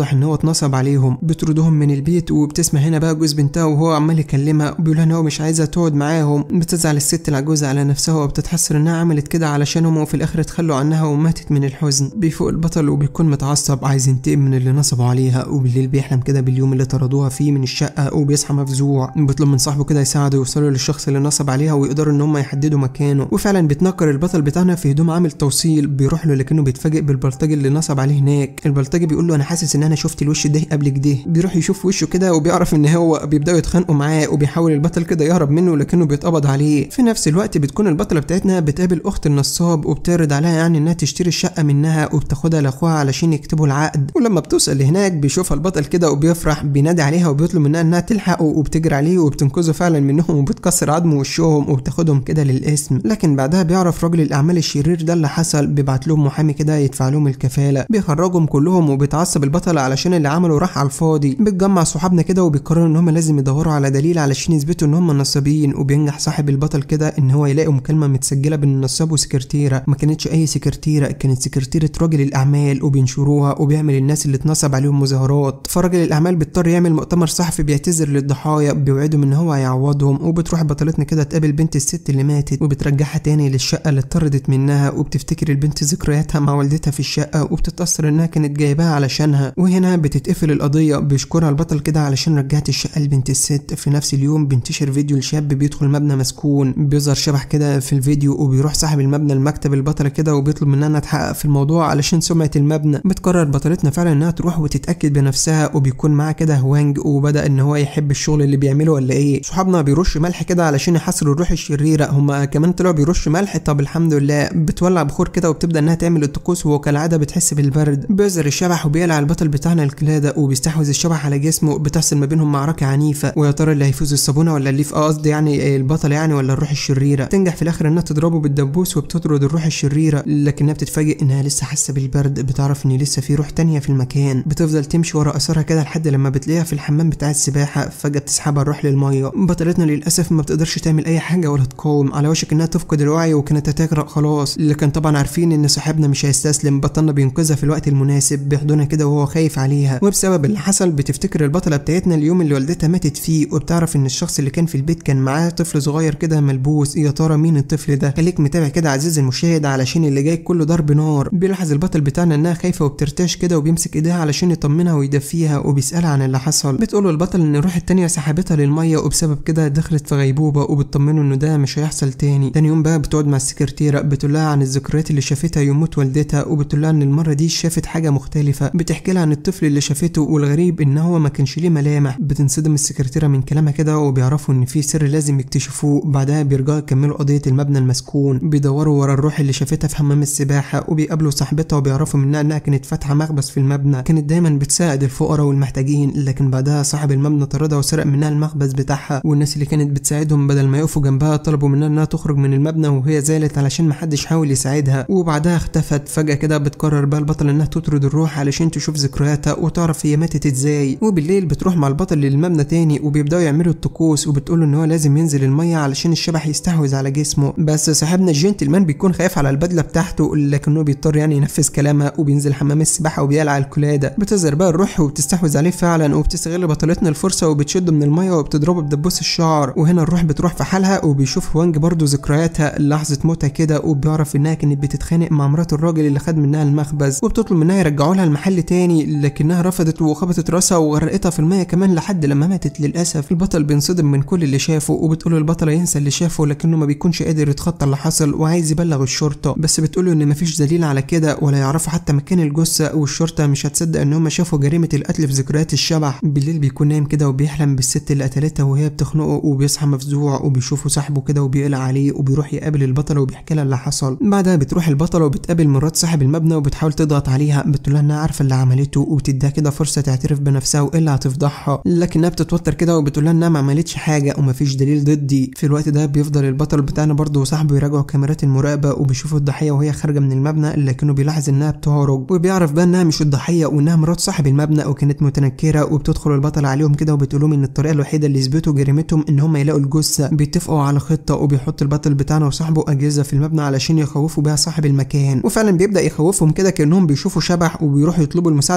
اتنصب عليهم بتردهم من البيت وبتسمع هنا بقى جوز بنتها وهو عمال يكلمها وبيقول لها ان هو مش عايزها تقعد معاهم بتزعل الست العجوزه على نفسها وبتتحسر انها عملت كده علشانهم وفي الاخر اتخلوا عنها وماتت من الحزن بيفوق البطل وبيكون متعصب عايز ينتقم من اللي نصبوا عليها وبالليل بيحلم كده باليوم اللي طردوها فيه من الشقه وبيصحى مفزوع بيطلب من صاحبه كده يساعده يوصلوا للشخص اللي نصب عليها ويقدروا ان هم يحددوا مكانه وفعلا بيتنكر البطل بتاعنا في هدوم عامل توصيل بيروح له لكنه بيتفاجئ بالبلطجي اللي نصب عليه هناك البلطجي بيقول له انا حاسس ان انا شفت الوش ده قبل كده بيروح يشوف وشه كده وبيعرف ان هو بيبداوا يتخانقوا معاه وبيحاول البطل كده يهرب منه لكنه بيتقبض عليه في نفس الوقت بتكون البطله بتاعتنا بتقابل اخت النصاب وبتعرض عليها يعني انها تشتري الشقه منها وبتاخدها لاخوها علشان يكتبوا العقد ولما بتوصل لهناك بيشوفها البطل كده وبيفرح بينادي عليها وبيطلب منها انها تلحقه وبتجري عليه وبتنقذه فعلا منهم وبتكسر عظم وشهم وبتاخدهم كده للاسم لكن بعدها بيعرف راجل الاعمال الشرير ده اللي حصل بيبعت لهم محامي كده يدفع لهم الكفاله بيخرجهم كلهم وبيتعصب البطل علشان اللي عمله راح على الفاضي بتجمع صحابنا كده وبيقرروا ان هم لازم يدوروا على دليل علشان يثبتوا ان هم نصابين وبينجح صاحب البطل كده ان هو يلاقي مكالمه متسجله بين النصاب وسكرتيره ما كانتش اي سكرتيره كانت سكرتيره راجل الاعمال وبينشروها وبيعمل الناس اللي اتنصب عليهم مظاهرات فراجل الاعمال بيضطر يعمل مؤتمر صحفي بيعتذر للضحايا بيوعدهم ان هو هيعوضهم وبتروح بطلتنا كده تقابل بنت الست اللي ماتت وبترجعها تاني للشقه اللي اتطردت منها وبتفتكر البنت ذكرياتها مع والدتها في الشقه وبتتاثر انها كانت جايباها علشانها وهنا بتتقفل القضيه بيشكرها البطل كده علشان رجعت الشقه لبنت الست في نفس اليوم بينتشر فيديو لشاب بيدخل مبنى مسكون بيظهر شبح كده في الفيديو وبيروح صاحب المبنى المكتب البطله كده وبيطلب منها انها تحقق في الموضوع علشان سمعه المبنى بتقرر بطلتنا فعلا انها تروح وتتاكد بنفسها وبيكون معاها كده هوانج وبدا ان هو يحب الشغل اللي بيعمله ولا ايه صحابنا بيرش ملح كده علشان يحصروا الروح الشريره هما كمان طلعوا بيرش ملح طب الحمد لله بتولع بخور كده وبتبدا انها تعمل الطقوس وهو كالعاده بتحس بالبرد بيظهر الشبح وبيقلع البطل بتاعنا القلاده وبيستحوذ الشبح على جسمه بتحصل ما بينهم معركه عنيفه ويا ترى اللي هيفوز الصابونه ولا اللي في قصدي يعني البطل يعني ولا الروح الشريره تنجح في الاخر انها تضربه بالدبوس وبتطرد الروح الشريره لكنها بتتفاجئ انها لسه حاسه بالبرد بتعرف ان لسه في روح تانية في المكان بتفضل تمشي ورا اثرها كده لحد لما بتلاقيها في الحمام بتاع السباحه فجاه بتسحبها الروح للميه بطلتنا للاسف ما بتقدرش تعمل اي حاجه ولا تقاوم على وشك انها تفقد الوعي وكانت هتغرق خلاص لكن طبعا عارفين ان صاحبنا مش هيستسلم بطلنا بينقذها في الوقت المناسب بيحضنها كده وهو خايف عليها وبسبب اللي حصل بتفتكر البطله بتاعتنا اليوم اللي والدتها ماتت فيه وبتعرف ان الشخص اللي كان في البيت كان معاه طفل صغير كده ملبوس يا ترى مين الطفل ده خليك متابع كده عزيزي المشاهد علشان اللي جاي كله ضرب نار بيلاحظ البطل بتاعنا انها خايفه وبترتاش كده وبيمسك ايديها علشان يطمنها ويدفيها وبيسالها عن اللي حصل بتقول له البطل ان الروح التانية سحبتها للميه وبسبب كده دخلت في غيبوبه وبتطمنه انه ده مش هيحصل تاني تاني يوم بقى بتقعد مع السكرتيره بتقول لها عن الذكريات اللي شافتها يوم موت والدتها وبتقول لها ان المره دي شافت حاجه مختلفه بتحكي لها عن الطفل اللي شافته والغريب ان هو ما كانش ليه ملامح بتنصدم السكرتيره من كلامها كده وبيعرفوا ان في سر لازم يكتشفوه بعدها بيرجعوا يكملوا قضيه المبنى المسكون بيدوروا ورا الروح اللي شافتها في حمام السباحه وبيقابلوا صاحبتها وبيعرفوا منها انها كانت فاتحه مخبز في المبنى كانت دايما بتساعد الفقراء والمحتاجين لكن بعدها صاحب المبنى طردها وسرق منها المخبز بتاعها والناس اللي كانت بتساعدهم بدل ما يقفوا جنبها طلبوا منها انها تخرج من المبنى وهي زالت علشان محدش حاول يساعدها وبعدها اختفت فجاه كده بتقرر بقى البطل انها تطرد الروح علشان تشوف ذكرياتها وتعرف هي ماتت ازاي وبالليل بتروح مع البطل للمبنى تاني وبيبداوا يعملوا الطقوس وبتقول ان هو لازم ينزل الميه علشان الشبح يستحوذ على جسمه بس صاحبنا الجنتلمان بيكون خايف على البدله بتاعته لكنه بيضطر يعني ينفذ كلامها وبينزل حمام السباحه وبيقلع الكلاده بتظهر بقى الروح وبتستحوذ عليه فعلا وبتستغل بطلتنا الفرصه وبتشده من الميه وبتضربه بدبوس الشعر وهنا الروح بتروح في حالها وبيشوف وانج برضه ذكرياتها لحظه موتها كده وبيعرف انها كانت بتتخانق مع مرات الراجل اللي خد منها المخبز وبتطلب منها يرجعوا لها المحل تاني لكنها رفضت وخبطت راسها وغرقتها في الميه كمان لحد لما ماتت للاسف البطل بينصدم من كل اللي شافه وبتقول البطله ينسى اللي شافه لكنه ما بيكونش قادر يتخطى اللي حصل وعايز يبلغ الشرطه بس بتقوله ان مفيش دليل على كده ولا يعرفوا حتى مكان الجثه والشرطه مش هتصدق ان هم شافوا جريمه القتل في ذكريات الشبح بالليل بيكون نايم كده وبيحلم بالست اللي قتلتها وهي بتخنقه وبيصحى مفزوع وبيشوفه صاحبه كده وبيقلق عليه وبيروح يقابل البطله وبيحكي لها اللي حصل بعدها بتروح البطله وبتقابل مرات صاحب المبنى وبتحاول تضغط عليها بتقول لها انها عارفه اللي عملته وبتديها كده فرصه تعترف بنفسها والا هتفضحها لكنها بتتوتر كده وبتقول لها انها ما عملتش حاجه ومفيش دليل ضدي في الوقت ده بيفضل البطل بتاعنا برضه وصاحبه يراجعوا كاميرات المراقبه وبيشوفوا الضحيه وهي خارجه من المبنى لكنه بيلاحظ انها بتهرج وبيعرف بقى انها مش الضحيه وانها مرات صاحب المبنى وكانت متنكره وبتدخل البطل عليهم كده وبتقول لهم ان الطريقه الوحيده اللي يثبتوا جريمتهم ان هم يلاقوا الجثه بيتفقوا على خطه وبيحط البطل بتاعنا وصاحبه اجهزه في المبنى علشان يخوفوا بيها صاحب المكان وفعلا بيبدا يخوفهم كده كانهم بيشوفوا شبح وبيروحوا يطلبوا المساعده منهم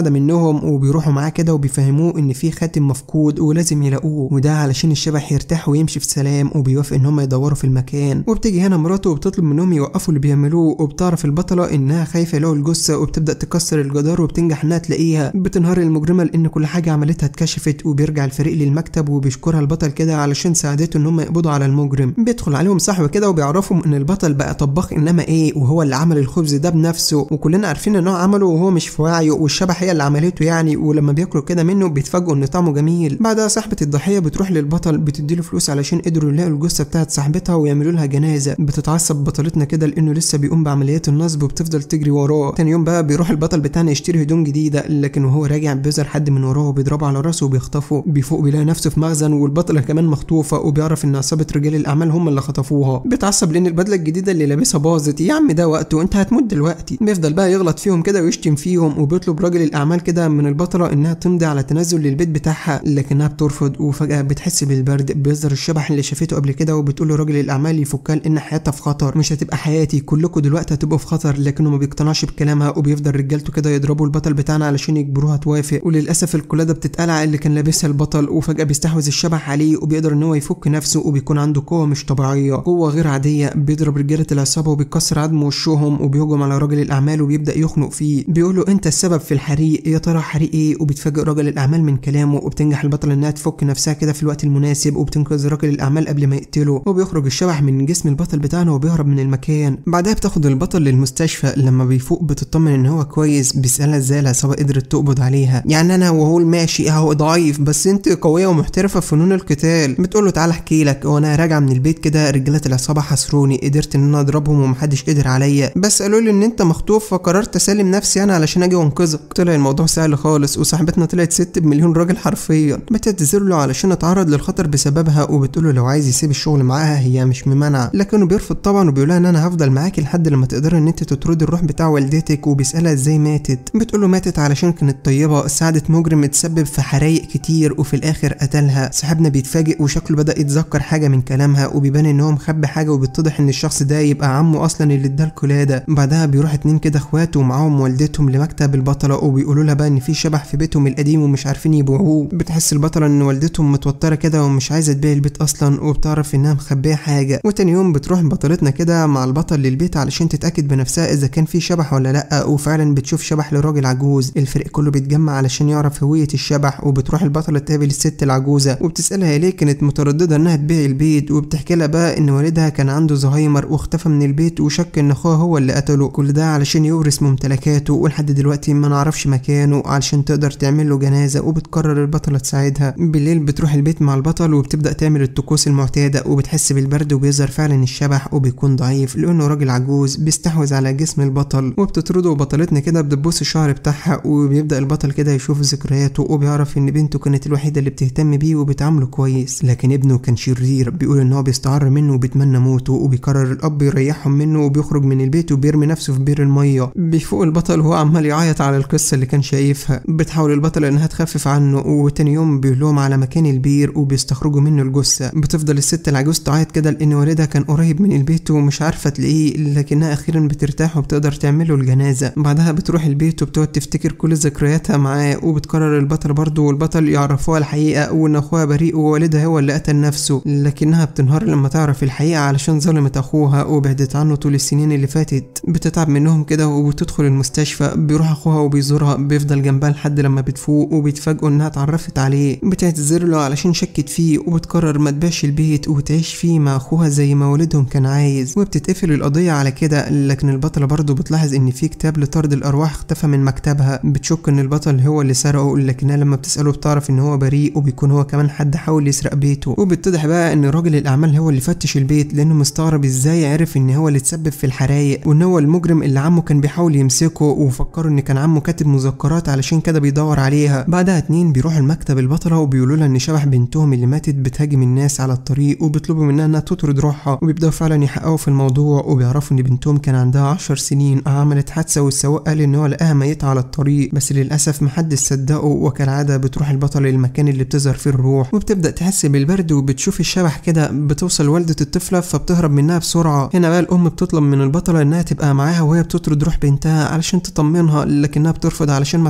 لهم وبيروحوا معاه كده وبيفهموه ان في خاتم مفقود ولازم يلاقوه وده علشان الشبح يرتاح ويمشي في سلام وبيوافق ان هم يدوروا في المكان وبتيجي هنا مراته وبتطلب منهم يوقفوا اللي بيعملوه وبتعرف البطله انها خايفه يلاقوا الجثه وبتبدا تكسر الجدار وبتنجح انها تلاقيها بتنهار المجرمه لان كل حاجه عملتها اتكشفت وبيرجع الفريق للمكتب وبيشكرها البطل كده علشان ساعدته ان هم يقبضوا على المجرم بيدخل عليهم صاحبه كده وبيعرفهم ان البطل بقى طباخ انما ايه وهو اللي عمل الخبز ده بنفسه وكلنا عارفين ان هو عمله وهو مش في وعيه والشبح هي اللي عملته يعني ولما بياكلوا كده منه بيتفاجئوا ان طعمه جميل بعدها صاحبه الضحيه بتروح للبطل بتديله فلوس علشان قدروا يلاقوا الجثه بتاعت صاحبتها ويعملوا لها جنازه بتتعصب بطلتنا كده لانه لسه بيقوم بعمليات النصب وبتفضل تجري وراه تاني يوم بقى بيروح البطل بتاعنا يشتري هدوم جديده لكن وهو راجع بيظهر حد من وراه وبيضربه على راسه وبيخطفه بيفوق بيلاقي نفسه في مخزن والبطله كمان مخطوفه وبيعرف ان عصابه رجال الاعمال هم اللي خطفوها بيتعصب لان البدله الجديده اللي لابسها باظت يا عم ده وقته انت هتموت دلوقتي بيفضل بقى يغلط فيهم كده ويشتم فيهم وبيطلب راجل الاعمال كده من البطله انها تمضي على تنازل للبيت بتاعها لكنها بترفض وفجاه بتحس بالبرد بيظهر الشبح اللي شافته قبل كده وبتقول لراجل الاعمال يفكها لان حياتها في خطر مش هتبقى حياتي كلكم دلوقتي هتبقوا في خطر لكنه ما بيقتنعش بكلامها وبيفضل رجالته كده يضربوا البطل بتاعنا علشان يجبروها توافق وللاسف القلاده بتتقلع اللي كان لابسها البطل وفجاه بيستحوذ الشبح عليه وبيقدر ان هو يفك نفسه وبيكون عنده قوه مش طبيعيه قوه غير عاديه بيضرب رجاله العصابه وبيكسر عظم وشهم وبيهجم على راجل الاعمال وبيبدا يخنق فيه بيقول له انت السبب في الحريق يا ترى حريق ايه وبيتفاجئ راجل الاعمال من كلامه وبتنجح البطل انها تفك نفسها كده في الوقت المناسب وبتنقذ راجل الاعمال قبل ما يقتله وبيخرج الشبح من جسم البطل بتاعنا وبيهرب من المكان بعدها بتاخد البطل للمستشفى لما بيفوق بتطمن ان هو كويس بيسالها ازاي العصابه قدرت تقبض عليها يعني انا وهو ماشي اهو ضعيف بس انت قويه ومحترفه في فنون القتال بتقول له تعالى احكي لك وانا راجع من البيت كده رجاله العصابه حصروني قدرت ان انا اضربهم ومحدش قدر عليا بس قالوا لي ان انت مخطوف فقررت اسلم نفسي انا علشان اجي وانقذك طلع الموضوع سهل خالص وصاحبتنا طلعت ست بمليون راجل حرفيا بتعتذر له علشان اتعرض للخطر بسببها وبتقول له لو عايز يسيب الشغل معاها هي مش ممانعه لكنه بيرفض طبعا وبيقول لها ان انا هفضل معاكي لحد لما تقدري ان انت تطردي الروح بتاع والدتك وبيسالها ازاي ماتت بتقول له ماتت علشان كانت طيبه ساعدت مجرم اتسبب في حرايق كتير وفي الاخر قتلها صاحبنا بيتفاجئ وشكله بدا يتذكر حاجه من كلامها وبيبان ان هو مخبي حاجه وبيتضح ان الشخص ده يبقى عمه اصلا اللي اداه القلاده بعدها بيروح اتنين كده اخواته ومعاهم والدتهم لمكتب البطله وبيقولوا لها بقى ان في شبح في بيتهم القديم ومش عارفين يبيعوه بتحس البطله ان والدتهم متوتره كده ومش عايزه تبيع البيت اصلا وبتعرف انها مخبيه حاجه وتاني يوم بتروح بطلتنا كده مع البطل للبيت علشان تتاكد بنفسها اذا كان في شبح ولا لا وفعلا بتشوف شبح لراجل عجوز الفريق كله بيتجمع علشان يعرف هويه الشبح وبتروح البطله تقابل الست العجوزه وبتسالها ليه كانت متردده انها تبيع البيت وبتحكي لها بقى ان والدها كان عنده زهايمر واختفى من البيت وشك ان اخوها هو اللي قتله كل ده علشان يورث ممتلكاته ولحد دلوقتي ما نعرفش مكانه علشان تقدر تعمل له جنازه وبتقرر البطله تساعدها بالليل بتروح البيت مع البطل وبتبدا تعمل الطقوس المعتاده وبتحس بالبرد وبيظهر فعلا الشبح وبيكون ضعيف لانه راجل عجوز بيستحوذ على جسم البطل وبتطرده وبطلتنا كده بتبص الشعر بتاعها وبيبدا البطل كده يشوف ذكرياته وبيعرف ان بنته كانت الوحيده اللي بتهتم بيه وبتعامله كويس لكن ابنه كان شرير بيقول ان هو بيستعر منه وبيتمنى موته وبيقرر الاب يريحهم منه وبيخرج من البيت وبيرمي نفسه في بير الميه بيفوق البطل وهو عمال يعيط على القصه اللي كان شايفها بتحاول البطله انها تخفف عنه وتاني يوم بيقول لهم على مكان البير وبيستخرجوا منه الجثه بتفضل الست العجوز تعيط كده لان والدها كان قريب من البيت ومش عارفه تلاقيه لكنها اخيرا بترتاح وبتقدر تعمل له الجنازه بعدها بتروح البيت وبتقعد تفتكر كل ذكرياتها معاه وبتقرر البطل برضه والبطل يعرفوها الحقيقه وان اخوها بريء ووالدها هو اللي قتل نفسه لكنها بتنهار لما تعرف الحقيقه علشان ظلمت اخوها وبعدت عنه طول السنين اللي فاتت بتتعب منهم كده وبتدخل المستشفى بيروح اخوها وبيزورها بيفضل جنبها لحد لما بتفوق وبيتفاجئوا انها اتعرفت عليه بتعتذر له علشان شكت فيه وبتقرر ما تبيعش البيت وتعيش فيه مع اخوها زي ما والدهم كان عايز وبتتقفل القضيه على كده لكن البطله برضه بتلاحظ ان في كتاب لطرد الارواح اختفى من مكتبها بتشك ان البطل هو اللي سرقه لكنها لما بتساله بتعرف ان هو بريء وبيكون هو كمان حد حاول يسرق بيته وبتتضح بقى ان راجل الاعمال هو اللي فتش البيت لانه مستغرب ازاي عرف ان هو اللي تسبب في الحرايق وان هو المجرم اللي عمه كان بيحاول يمسكه وفكروا ان كان عمه كاتب مذكرات علشان كده بيدور عليها بعدها اتنين بيروحوا المكتب البطله وبيقولوا لها ان شبح بنتهم اللي ماتت بتهاجم الناس على الطريق وبيطلبوا منها انها تطرد روحها وبيبداوا فعلا يحققوا في الموضوع وبيعرفوا ان بنتهم كان عندها عشر سنين عملت حادثه والسواق قال ان هو لقاها ميته على الطريق بس للاسف محدش صدقه وكالعاده بتروح البطله للمكان اللي بتظهر فيه الروح وبتبدا تحس بالبرد وبتشوف الشبح كده بتوصل والده الطفله فبتهرب منها بسرعه هنا بقى الام بتطلب من البطله انها تبقى معاها وهي بتطرد روح بنتها علشان تطمنها لكنها بترفض علشان ما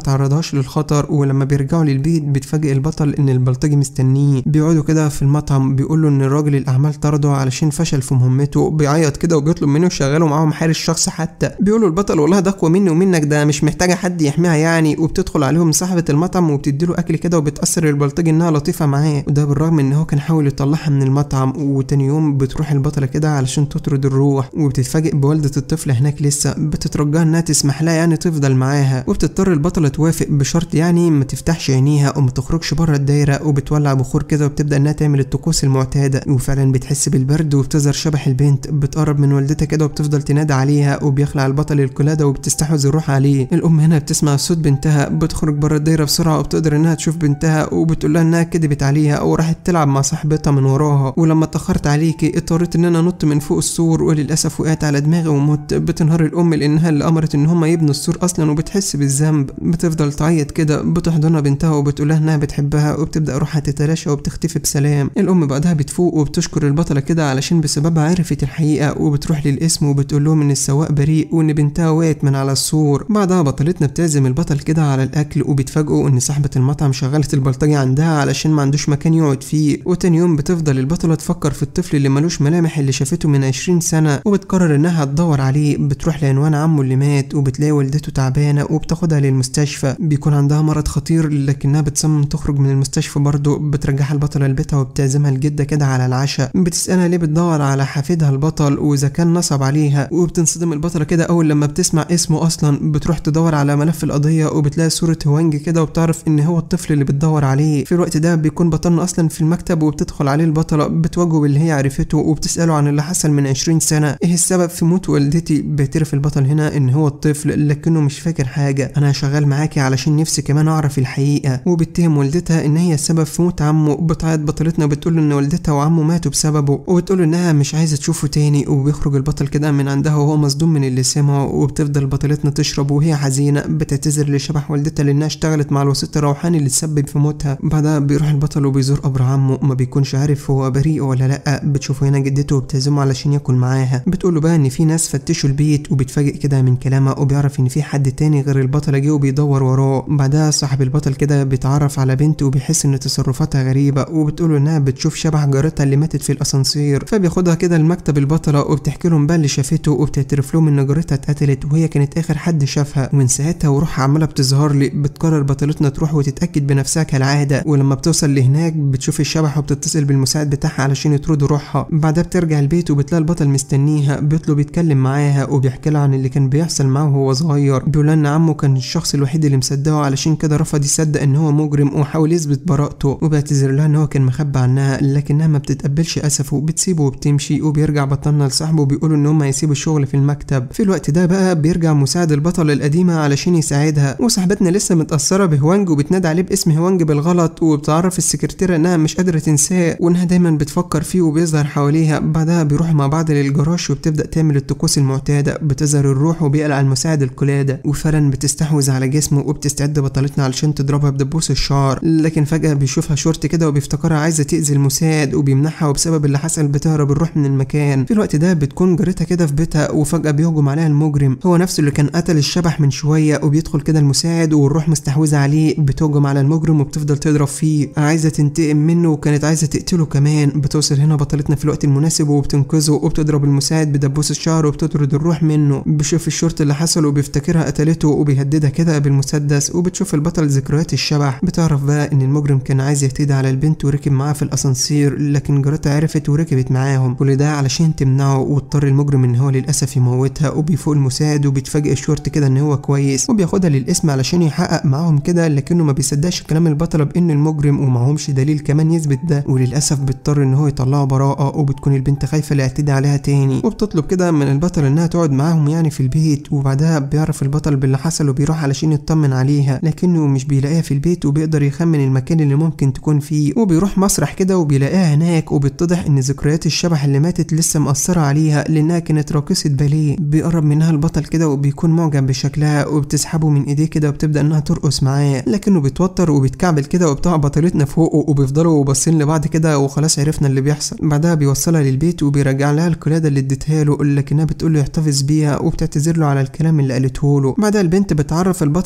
تعرضهاش للخطر ولما بيرجعوا للبيت بيتفاجئ البطل ان البلطجي مستنيه بيقعدوا كده في المطعم بيقولوا ان الراجل الاعمال طرده علشان فشل في مهمته بيعيط كده وبيطلب منه يشغله معاهم حارس شخص حتى بيقولوا البطل والله ده اقوى مني ومنك ده مش محتاجه حد يحميها يعني وبتدخل عليهم صاحبه المطعم وبتديله اكل كده وبتاثر البلطجي انها لطيفه معاه وده بالرغم ان هو كان حاول يطلعها من المطعم وتاني يوم بتروح البطله كده علشان تطرد الروح وبتتفاجئ بوالده الطفل هناك لسه بتترجاها انها تسمح لها يعني تفضل معاها وبتضطر البطله توافق بشرط يعني ما تفتحش عينيها وما تخرجش بره الدايره وبتولع بخور كده وبتبدا انها تعمل الطقوس المعتاده وفعلا بتحس بالبرد وبتظهر شبح البنت بتقرب من والدتها كده وبتفضل تنادى عليها وبيخلع البطل القلاده وبتستحوذ الروح عليه الام هنا بتسمع صوت بنتها بتخرج بره الدايره بسرعه وبتقدر انها تشوف بنتها وبتقول لها انها كدبت عليها وراحت تلعب مع صاحبتها من وراها ولما اتاخرت عليكي اضطريت ان انا انط من فوق السور وللاسف وقعت على دماغي ومت بتنهار الام لانها اللي امرت ان هم يبنوا السور اصلا وبتحس بالذنب بتفضل تعيط كده بتحضنها بنتها وبتقول لها انها بتحبها وبتبدا روحها تتلاشى وبتختفي بسلام الام بعدها بتفوق وبتشكر البطله كده علشان بسببها عرفت الحقيقه وبتروح للاسم وبتقول لهم ان السواق بريء وان بنتها وقعت من على السور بعدها بطلتنا بتعزم البطل كده على الاكل وبتفاجئوا ان صاحبه المطعم شغلت البلطجي عندها علشان ما عندوش مكان يقعد فيه وتاني يوم بتفضل البطله تفكر في الطفل اللي ملوش ملامح اللي شافته من 20 سنه وبتقرر انها تدور عليه بتروح لعنوان عمه اللي مات وبتلاقي والدته تعبانه وبتاخدها للمستشفى بيكون عندها مرض خطير لكنها بتصمم تخرج من المستشفى برضه بترجعها البطله لبيتها وبتعزمها الجده كده على العشاء بتسالها ليه بتدور على حفيدها البطل واذا كان نصب عليها وبتنصدم البطله كده اول لما بتسمع اسمه اصلا بتروح تدور على ملف القضيه وبتلاقي صوره هوانج كده وبتعرف ان هو الطفل اللي بتدور عليه في الوقت ده بيكون بطلنا اصلا في المكتب وبتدخل عليه البطله بتواجهه باللي هي عرفته وبتساله عن اللي حصل من 20 سنه ايه السبب في موت والدتي بيعترف البطل هنا ان هو الطفل لكنه مش فاكر حاجه انا شغال معاكي علشان نفسي كمان اعرف الحقيقه وبتهم والدتها ان هي السبب في موت عمه بتعيط بطلتنا بتقول ان والدتها وعمه ماتوا بسببه وبتقول انها مش عايزه تشوفه تاني وبيخرج البطل كده من عندها وهو مصدوم من اللي سمعه وبتفضل بطلتنا تشرب وهي حزينه بتعتذر لشبح والدتها لانها اشتغلت مع الوسيط الروحاني اللي تسبب في موتها بعدها بيروح البطل وبيزور قبر عمه ما بيكونش عارف هو بريء ولا لا بتشوفه هنا جدته وبتعزمه علشان ياكل معاها بتقوله بقى ان في ناس فتشوا البيت وبيتفاجئ كده من كلامها وبيعرف ان في حد تاني غير البطل جه وبيدور وراه بعدها صاحب البطل كده بيتعرف على بنت وبيحس ان تصرفاتها غريبه وبتقوله انها بتشوف شبح جارتها اللي ماتت في الاسانسير فبياخدها كده لمكتب البطله وبتحكي لهم بقى اللي شافته وبتعترف لهم ان جارتها اتقتلت وهي كانت اخر حد شافها ومن ساعتها وروحها عماله بتظهر لي بتقرر بطلتنا تروح وتتاكد بنفسها كالعاده ولما بتوصل لهناك بتشوف الشبح وبتتصل بالمساعد بتاعها علشان يطردوا روحها بعدها بترجع البيت وبتلاقي البطل مستنيها بيطلب يتكلم معاها وبيحكي لها عن اللي كان بيحصل معاه وهو صغير بيقول ان عمه كان الشخص الوحيد اللي مصدقه علشان كده رفض يصدق ان هو مجرم وحاول يثبت براءته وبيعتذر لها ان هو كان مخبي عنها لكنها ما بتتقبلش اسفه بتسيبه وبتمشي وبيرجع بطلنا لصاحبه وبيقولوا ان هم هيسيبوا الشغل في المكتب في الوقت ده بقى بيرجع مساعد البطل القديمه علشان يساعدها وصاحبتنا لسه متاثره بهوانج وبتنادي عليه باسم هوانج بالغلط وبتعرف السكرتيره انها مش قادره تنساه وانها دايما بتفكر فيه وبيظهر حواليها بعدها بيروحوا مع بعض للجراج وبتبدا تعمل الطقوس المعتاده بتظهر الروح وبيقلع المساعد القلاده وفعلا بتستحوذ على جسمه وبتستعد بطلتنا علشان تضربها بدبوس الشعر لكن فجاه بيشوفها شورت كده وبيفتكرها عايزه تاذي المساعد وبيمنعها وبسبب اللي حصل بتهرب الروح من المكان في الوقت ده بتكون جارتها كده في بيتها وفجاه بيهجم عليها المجرم هو نفسه اللي كان قتل الشبح من شويه وبيدخل كده المساعد والروح مستحوذه عليه بتهجم على المجرم وبتفضل تضرب فيه عايزه تنتقم منه وكانت عايزه تقتله كمان بتوصل هنا بطلتنا في الوقت المناسب وبتنقذه وبتضرب المساعد بدبوس الشعر وبتطرد الروح منه بيشوف الشرطي اللي حصل وبيفتكرها قتلته وبيهددها كده بالمسدس وبتشوف البطل ذكريات الشبح بتعرف بقى ان المجرم كان عايز يهتدي على البنت وركب معاها في الاسانسير لكن جارتها عرفت وركبت معاهم كل ده علشان تمنعه واضطر المجرم ان هو للاسف يموتها وبيفوق المساعد وبيتفاجئ الشرطي كده ان هو كويس وبياخدها للاسم علشان يحقق معاهم كده لكنه ما بيصدقش كلام البطله بان المجرم ومعهمش دليل كمان يثبت ده وللاسف بيضطر ان هو يطلعه براءه وبتكون البنت خايفه لاعتدي عليها تاني وبتطلب كده من البطل انها تقعد معاهم يعني في البيت وبعدها بيعرف البطل باللي حصل وبيروح علشان يطمن عليها لكنه مش بيلاقيها في البيت وبيقدر يخمن المكان اللي ممكن تكون فيه وبيروح مسرح كده وبيلاقيها هناك وبيتضح ان ذكريات الشبح اللي ماتت لسه مأثرة عليها لانها كانت راقصة باليه بيقرب منها البطل كده وبيكون معجب بشكلها وبتسحبه من ايديه كده وبتبدأ انها ترقص معاه لكنه بيتوتر وبيتكعبل كده وبتقع بطلتنا فوقه وبيفضلوا باصين لبعض كده وخلاص عرفنا اللي بيحصل بعدها بيوصلها للبيت وبيرجع لها القلاده اللي اديتها له لكنها بتقول له يحتفظ بيها وبتعتذر له على الكلام اللي قالته له بعدها البنت بتعرف البطل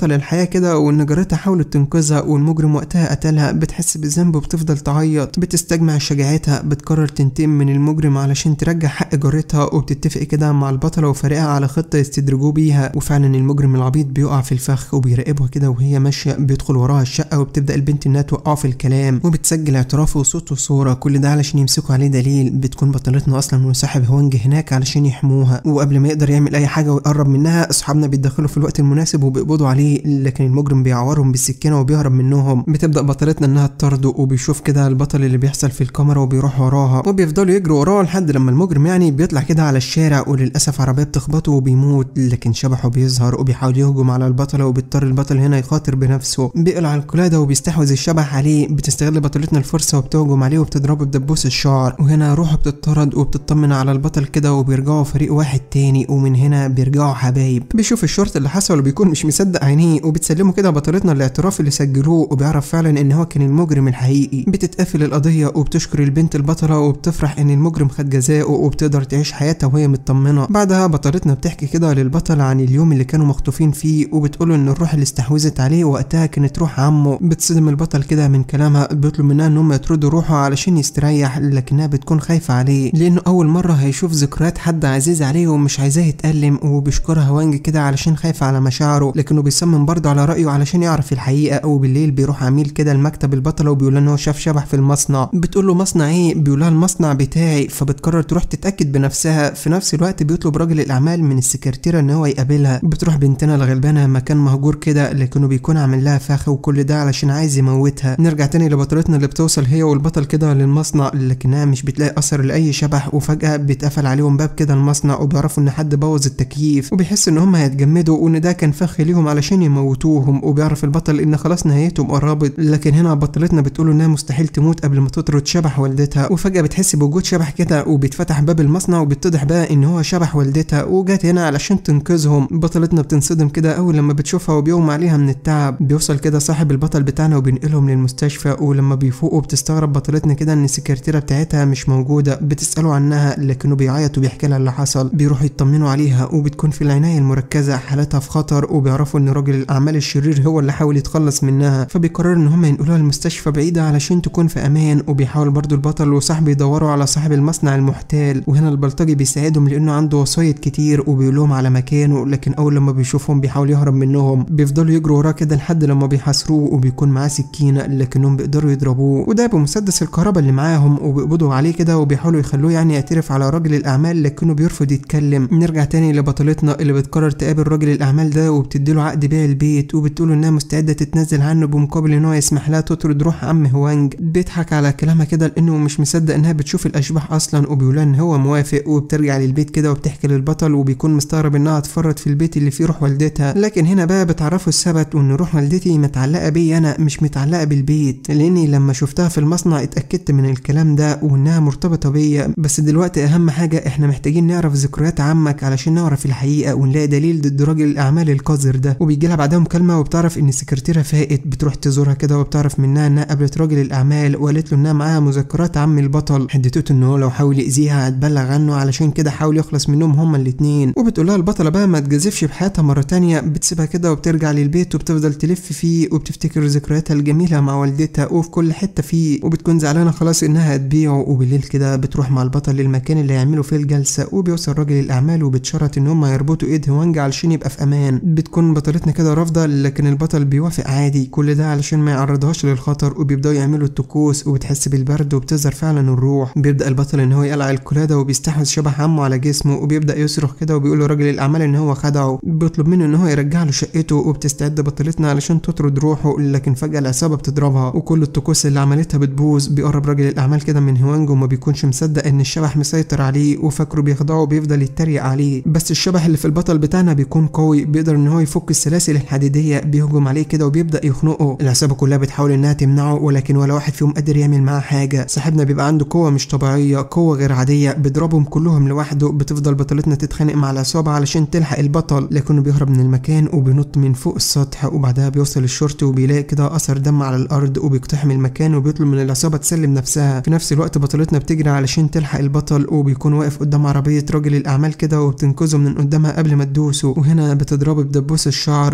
للحياه كده وان جارتها حاولت تنقذها والمجرم وقتها قتلها بتحس بالذنب وبتفضل تعيط بتستجمع شجاعتها بتقرر تنتقم من المجرم علشان ترجع حق جارتها وبتتفق كده مع البطله وفريقها على خطه يستدرجوا بيها وفعلا المجرم العبيط بيقع في الفخ وبيراقبها كده وهي ماشيه بيدخل وراها الشقه وبتبدا البنت انها توقعه في الكلام وبتسجل اعترافه وصوت وصوره كل ده علشان يمسكوا عليه دليل بتكون بطلتنا اصلا وصاحب هوانج هناك علشان يحموها وقبل ما يقدر يعمل اي حاجه ويقرب منها اصحابنا بيتدخلوا في الوقت المناسب وبيقبضوا عليه لكن المجرم بيعورهم بالسكينه وبيهرب منهم بتبدا بطلتنا انها تطارده وبيشوف كده البطل اللي بيحصل في الكاميرا وبيروح وراها وبيفضلوا يجروا وراه لحد لما المجرم يعني بيطلع كده على الشارع وللاسف عربيه بتخبطه وبيموت لكن شبحه بيظهر وبيحاول يهجم على البطله وبيضطر البطل هنا يخاطر بنفسه بيقلع القلاده وبيستحوذ الشبح عليه بتستغل بطلتنا الفرصه وبتهجم عليه وبتضربه بدبوس الشعر وهنا روحه بتطرد وبتطمن على البطل كده وبيرجعوا فريق واحد تاني ومن هنا بيرجعوا حبايب بيشوف الشرطي اللي حصل وبيكون مش مصدق عينيه وبتسلمه كده بطلتنا الاعتراف اللي سجلوه وبيعرف فعلا ان هو كان المجرم الحقيقي بتتقفل القضيه وبتشكر البنت البطله وبتفرح ان المجرم خد جزاءه وبتقدر تعيش حياتها وهي مطمنه بعدها بطلتنا بتحكي كده للبطل عن اليوم اللي كانوا مخطوفين فيه وبتقوله ان الروح اللي استحوذت عليه وقتها كانت روح عمه بتصدم البطل كده من كلامها بيطلب منها ان هم يطردوا روحه علشان يستريح لكنها بتكون خايفه عليه لانه اول مره هيشوف ذكريات حد عزيز عليه ومش عايزاه يتألم وبيشكرها وانج كده علشان خايفه على مشاعره لكنه بيصمم برضه على رايه علشان يعرف الحقيقه وبالليل بيروح عميل كده المكتب البطله وبيقول ان هو شاف شبح في المصنع بتقول له مصنع ايه بيقول لها المصنع بتاعي فبتقرر تروح تتاكد بنفسها في نفس الوقت بيطلب راجل الاعمال من السكرتيره ان هو يقابلها بتروح بنتنا الغلبانه مكان مهجور كده لكنه بيكون عامل لها فخ وكل ده علشان عايز يموتها نرجع تاني لبطلتنا اللي بتوصل هي والبطل كده للمصنع لكنها مش بتلاقي اثر لاي شبح وفجاه بيتقفل عليهم باب كده المصنع وبيعرفوا ان حد بوظ التكييف وبيحس ان هم هيتجمدوا وان ده كان فخ ليهم علشان يموتوهم وبيعرف البطل ان خلاص نهايتهم قربت لكن هنا بطلتنا بتقول انها مستحيل تموت قبل ما تطرد شبح والدتها وفجاه بتحس بوجود شبح كده وبيتفتح باب المصنع وبيتضح بقى ان هو شبح والدتها وجات هنا علشان تنقذهم بطلتنا بتنصدم كده اول لما بتشوفها وبيغمى عليها من التعب بيوصل كده صاحب البطل بتاعنا وبينقلهم للمستشفى ولما بيفوقوا بتستغرب بطلتنا كده ان السكرتيره بتاعتها مش موجوده بتساله عنها لكنه بيعيط وبيحكي لها اللي حصل بيروحوا يطمنوا عليها وبتكون في العنايه المركزه حالتها في خطر وبيعرفوا ان راجل الاعمال الشرير هو اللي حاول يتخلص منها فبيقرروا ان هم ينقلوها المستشفى بعيده علشان تكون في امان وبيحاول برضو البطل وصاحبه يدوروا على صاحب المصنع المحتال وهنا البلطجي بيساعدهم لانه عنده وصايد كتير وبيقول لهم على مكانه لكن اول لما بيشوفهم بيحاول يهرب منهم بيفضلوا يجروا وراه كده لحد لما بيحاصروه وبيكون معاه سكينه لكنهم بيقدروا يضربوه وده بمسدس الكهرباء اللي معاهم وبيقبضوا عليه كده وبيحاولوا يخلوه يعني يعترف على راجل الاعمال لكنه بيرفض يتكلم نرجع تاني لبطلتنا اللي بتقرر تقابل راجل الاعمال ده وبتديله عقد بيع البيت وبتقول انها مستعده تتنازل عنه بمقابل ان هو يسمح لها تطرد روح عم هوانج بيضحك على كلامها كده لانه مش مصدق انها بتشوف الاشباح اصلا وبيقول ان هو موافق وبترجع للبيت كده وبتحكي للبطل وبيكون مستغرب انها اتفرط في البيت اللي فيه روح والدتها لكن هنا بقى بتعرفه السبت وان روح والدتي متعلقه بيا انا مش متعلقه بالبيت لاني لما شفتها في المصنع اتاكدت من الكلام ده وانها مرتبطه بيا بس دلوقتي اهم حاجه احنا محتاجين نعرف ذكريات عمك علشان نعرف الحقيقه ونلاقي دليل ضد راجل الاعمال القذر ده وبيجي لها بعدها مكالمه وبتعرف ان السكرتيره فائت بتروح تزورها كده وبتعرف منها انها قابلت راجل الاعمال وقالت له انها معاها مذكرات عم البطل حددته ان هو لو حاول يأذيها هتبلغ عنه علشان كده حاول يخلص منهم هما الاتنين وبتقول لها البطله بقى ما تجازفش بحياتها مره تانية بتسيبها كده وبترجع للبيت وبتفضل تلف فيه وبتفتكر ذكرياتها الجميله مع والدتها وفي كل حته فيه وبتكون زعلانه خلاص انها هتبيعه وبالليل كده بتروح مع البطل للمكان اللي هيعملوا فيه الجلسه وبيوصل راجل الاعمال وبتشرط ان هم يربطوا ايد هوانج علشان يبقى في امان بتكون بطلتنا كده رافضه لكن البطل بيوافق عادي كل ده علشان ما يعرضهاش للخطر وبيبداوا يعملوا الطقوس وبتحس بالبرد وبتظهر فعلا الروح بيبدا البطل ان هو يقلع القلاده وبيستحوذ شبح عمه على جسمه وبيبدا يصرخ كده وبيقول لراجل الاعمال ان هو خدعه بيطلب منه ان هو يرجع له شقته وبتستعد بطلتنا علشان تطرد روحه لكن فجاه العصابه بتضربها وكل الطقوس اللي عملتها بتبوظ بيقرب راجل الاعمال كده من هوانج وما بيكونش مصدق ان الشبح مسيطر عليه وفاكره بيخدعه وبيفضل يتريق عليه بس الشبح اللي في البطل بتاعنا بيكون قوي بيقدر ان هو يفك السلاسل الحديديه بيهجم عليه كده وبيبدا يخنقه العصابه كلها بتحاول انها تمنعه ولكن ولا واحد فيهم قادر يعمل معاه حاجه صاحبنا بيبقى عنده قوه مش طبيعيه قوه غير عاديه بيضربهم كلهم لوحده بتفضل بطلتنا تتخانق مع العصابه علشان تلحق البطل لكنه بيهرب من المكان وبينط من فوق السطح وبعدها بيوصل الشرطي وبيلاقي كده اثر دم على الارض وبيقتحم المكان وبيطلب من العصابه تسلم نفسها في نفس الوقت بطلتنا بتجري علشان تلحق البطل وبيكون واقف قدام عربيه راجل الاعمال كده وبتنقذه من قدامها قبل ما تدوسه وهنا بتضربه بدبوس الشعر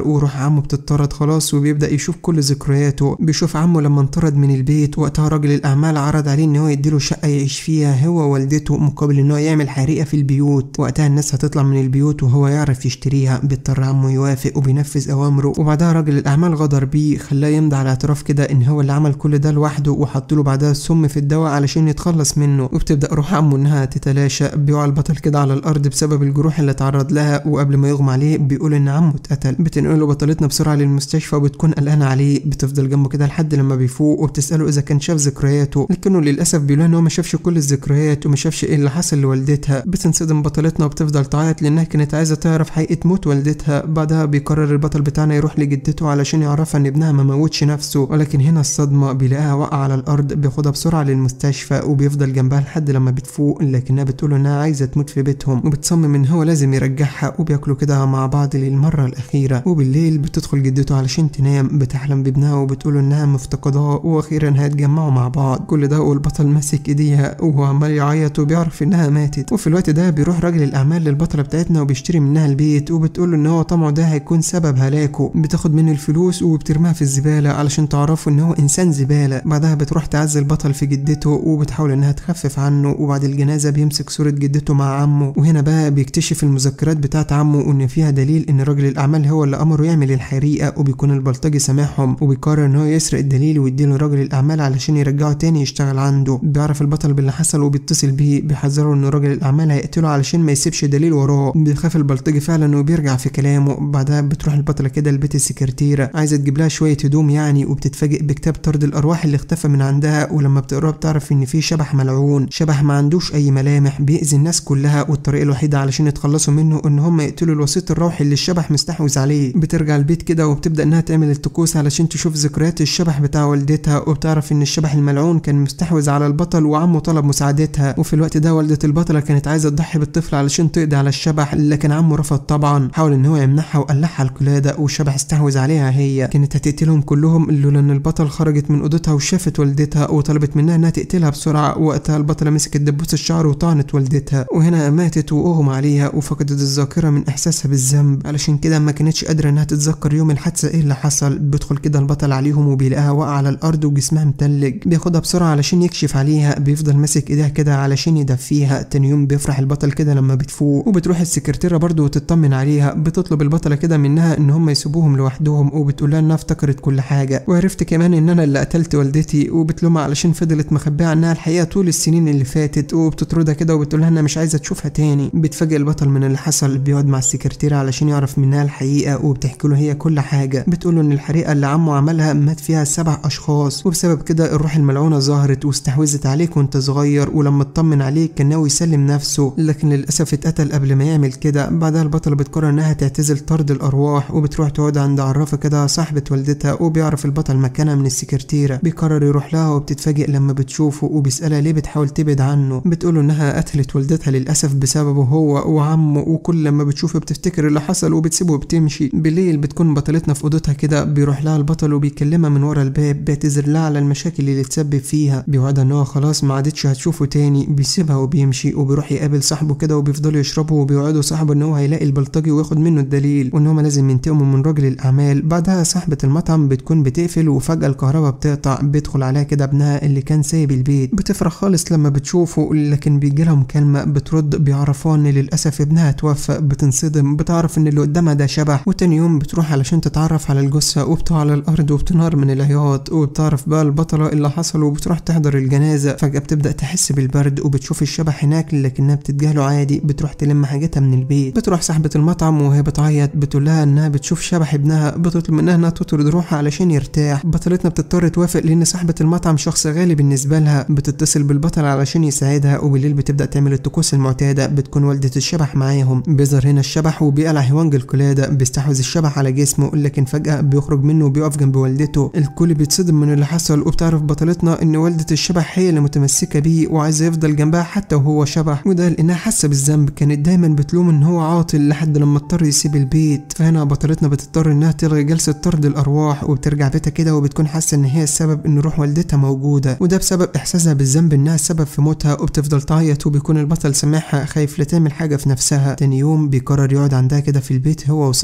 وروح عمه بتطرد خلاص وبيبدا يشوف كل ذكرياته بيشوف عمه لما انطرد من البيت وقتها راجل الاعمال عرض عليه ان هو يديله شقه يعيش فيها هو ووالدته مقابل ان هو يعمل حريقه في البيوت وقتها الناس هتطلع من البيوت وهو يعرف يشتريها بيضطر عمه يوافق وبينفذ اوامره وبعدها راجل الاعمال غدر بيه خلاه يمضي على اعتراف كده ان هو اللي عمل كل ده لوحده وحط له بعدها السم في الدواء علشان يتخلص منه وبتبدا روح عمه انها تتلاشى بيقع البطل كده على الارض بسبب الجروح اللي اتعرض لها وقبل ما يغمى عليه بيقول ان عمه اتقتل بتنقله بطلتنا بسرعه للمستشفى وبتكون قلقانه عليه بتفضل جنبه كده لحد لما بيفوق وبتساله اذا كان شاف ذكرياته لكنه للاسف بيقول ان هو ما شافش كل الذكريات وما شافش ايه اللي حصل لوالدتها بتنصدم بطلتنا وبتفضل تعيط لانها كانت عايزه تعرف حقيقه موت والدتها بعدها بيقرر البطل بتاعنا يروح لجدته علشان يعرفها ان ابنها ما موتش نفسه ولكن هنا الصدمه بيلاقيها واقعه على الارض بياخدها بسرعه للمستشفى وبيفضل جنبها لحد لما بتفوق لكنها بتقول انها عايزه تموت في بيتهم وبتصمم ان هو لازم يرجعها وبياكلوا كده مع بعض للمره الاخيره وبالليل بتدخل جدته علشان تنام بتحلم بابنها وبتقول انها مفتقداه واخيرا هيتجمعوا مع بعض كل ده والبطل ماسك ايديها وهو عمال يعيط وبيعرف انها ماتت وفي الوقت ده بيروح راجل الاعمال للبطله بتاعتنا وبيشتري منها البيت وبتقول له ان هو طمعه ده هيكون سبب هلاكه بتاخد منه الفلوس وبترميها في الزباله علشان تعرفوا ان هو انسان زباله بعدها بتروح تعزي البطل في جدته وبتحاول انها تخفف عنه وبعد الجنازه بيمسك صوره جدته مع عمه وهنا بقى بيكتشف المذكرات بتاعت عمه وان فيها دليل ان راجل الاعمال هو اللي امره يعمل الحريقه وبيكون البلطجي سامحهم وبيقرر ان هو يسرق الدليل ويديله راجل الاعمال علشان يرجعه تاني يشتغل عنده بيعرف البطل باللي حصل وبيتصل بيه بيحذره ان راجل الاعمال هيقتله علشان ما يسيبش دليل وراه بيخاف البلطجي فعلا وبيرجع في كلامه بعدها بتروح البطله كده لبيت السكرتيره عايزه تجيب لها شويه هدوم يعني وبتتفاجئ بكتاب طرد الارواح اللي اختفى من عندها ولما بتقراه بتعرف ان في شبح ملعون شبح ما عندوش اي ملامح بيأذي الناس كلها والطريقه الوحيده علشان يتخلصوا منه ان هم يقتلوا الوسيط الروحي اللي الشبح مستحوذ عليه بترجع البيت كده وبتبدا انها تعمل الطقوس علشان تشوف ذكريات الشبح بتاع والدتها وبتعرف ان الشبح الملعون كان مستحوذ على البطل وعمه طلب مساعدتها وفي الوقت ده والده البطله كانت عايزه تضحي بالطفل علشان تقضي على الشبح لكن عمه رفض طبعا حاول ان هو يمنعها وقلعها القلاده والشبح استحوذ عليها هي كانت هتقتلهم كلهم لولا ان البطل خرجت من اوضتها وشافت والدتها وطلبت منها انها تقتلها بسرعه وقتها البطله مسكت دبوس الشعر وطعنت والدتها وهنا ماتت واغمى عليها وفقدت الذاكره من احساسها بالذنب علشان كده ما كانتش قادره انها تتذكر يوم الحادثه ايه اللي حصل بيدخل كده البطل عليهم وبيلاقيها واقعه على الارض وجسمها متلج بياخدها بسرعه علشان يكشف عليها بيفضل ماسك ايديها كده علشان يدفيها تاني يوم بيفرح البطل كده لما بتفوق وبتروح السكرتيره برضه وتطمن عليها بتطلب البطله كده منها ان هم يسيبوهم لوحدهم وبتقول لها انها افتكرت كل حاجه وعرفت كمان ان انا اللي قتلت والدتي وبتلومها علشان فضلت مخبيه عنها الحقيقه طول السنين اللي فاتت وبتطردها كده وبتقول لها انا مش عايزه تشوفها تاني بتفاجئ البطل من اللي حصل بيقعد مع السكرتيره علشان يعرف منها الحقيقه وبتحكي له هي كل حاجه بتقول له ان الحريقه اللي عمه عملها مات فيها سبع اشخاص وبسبب كده الروح الملعونه ظهرت واستحوذت عليك وانت صغير ولما اطمن عليك كان ناوي يسلم نفسه لكن للاسف اتقتل قبل ما يعمل كده بعدها البطله بتقرر انها تعتزل طرد الارواح وبتروح تقعد عند عرافه كده صاحبه والدتها وبيعرف البطل مكانها من السكرتيره بيقرر يروح لها وبتتفاجئ لما بتشوفه وبيسالها ليه بتحاول تبعد عنه بتقوله انها قتلت والدتها للاسف بسببه هو وعمه وكل لما بتشوفه بتفتكر اللي حصل وبتسيبه وبتمشي بالليل بتكون بطلتنا في اوضتها كده بيروح لها البطل وبيكلمها من ورا الباب بيعتذر لها على المشاكل اللي اتسبب فيها بيوعدها ان هو خلاص ما عادتش هتشوفه تاني بيسيبها وبيمشي وبيروح يقابل صاحبه كده وبيفضلوا يشربوا وبيوعدوا صاحبه ان هو هيلاقي البلطجي وياخد منه الدليل وان هما لازم ينتقموا من راجل الاعمال بعدها صاحبه المطعم بتكون بتقفل وفجاه الكهرباء بتقطع بيدخل عليها كده ابنها اللي كان سايب البيت بتفرح خالص لما بتشوفه لكن بيجي لها مكالمه بترد بيعرفوها ان للاسف ابنها توفى بتنصدم بتعرف ان اللي قدامها ده شبح وتاني يوم بتروح علشان تتعرف على الجثه وبتقع على الارض وبتنهار من العياط وبتعرف بقى البطله اللي حصل وبتروح تحضر الجنازه فجاه بتبدا تحس بالبرد وبتشوف الشبح هناك لكنها بتتجاهله عادي بتروح تلم حاجاتها من البيت بتروح صاحبه المطعم وهي بتعيط بتقول لها انها بتشوف شبح ابنها بتطلب منها انها تطرد روحها علشان يرتاح بطلتنا بتضطر توافق لان صاحبه المطعم شخص غالي بالنسبه لها بتتصل بالبطل علشان يساعدها وبالليل بتبدا تعمل الطقوس المعتاده بتكون والده الشبح معاهم بيظهر هنا الشبح وبيقلع هوانج القلاده بيستحوذ الشبح على جسمه لكن فجاه بيخرج منه وبيقف جنب والدته الكل بيتصدم من اللي حصل وبتعرف بطلتنا ان والده الشبح هي اللي متمسكه بيه وعايزه يفضل جنبها حتى وهو شبح وده لانها حاسه بالذنب كانت دايما بتلوم ان هو عاطل لحد لما اضطر يسيب البيت فهنا بطلتنا بتضطر انها تلغي جلسه طرد الارواح وبترجع بيتها كده وبتكون حاسه ان هي السبب ان روح والدتها موجوده وده بسبب احساسها بالذنب انها السبب في موتها وبتفضل تعيط وبيكون البطل سامعها خايف لا تعمل حاجه في نفسها تاني يوم بيقرر يقعد عندها كده في البيت هو وصاحبه علشان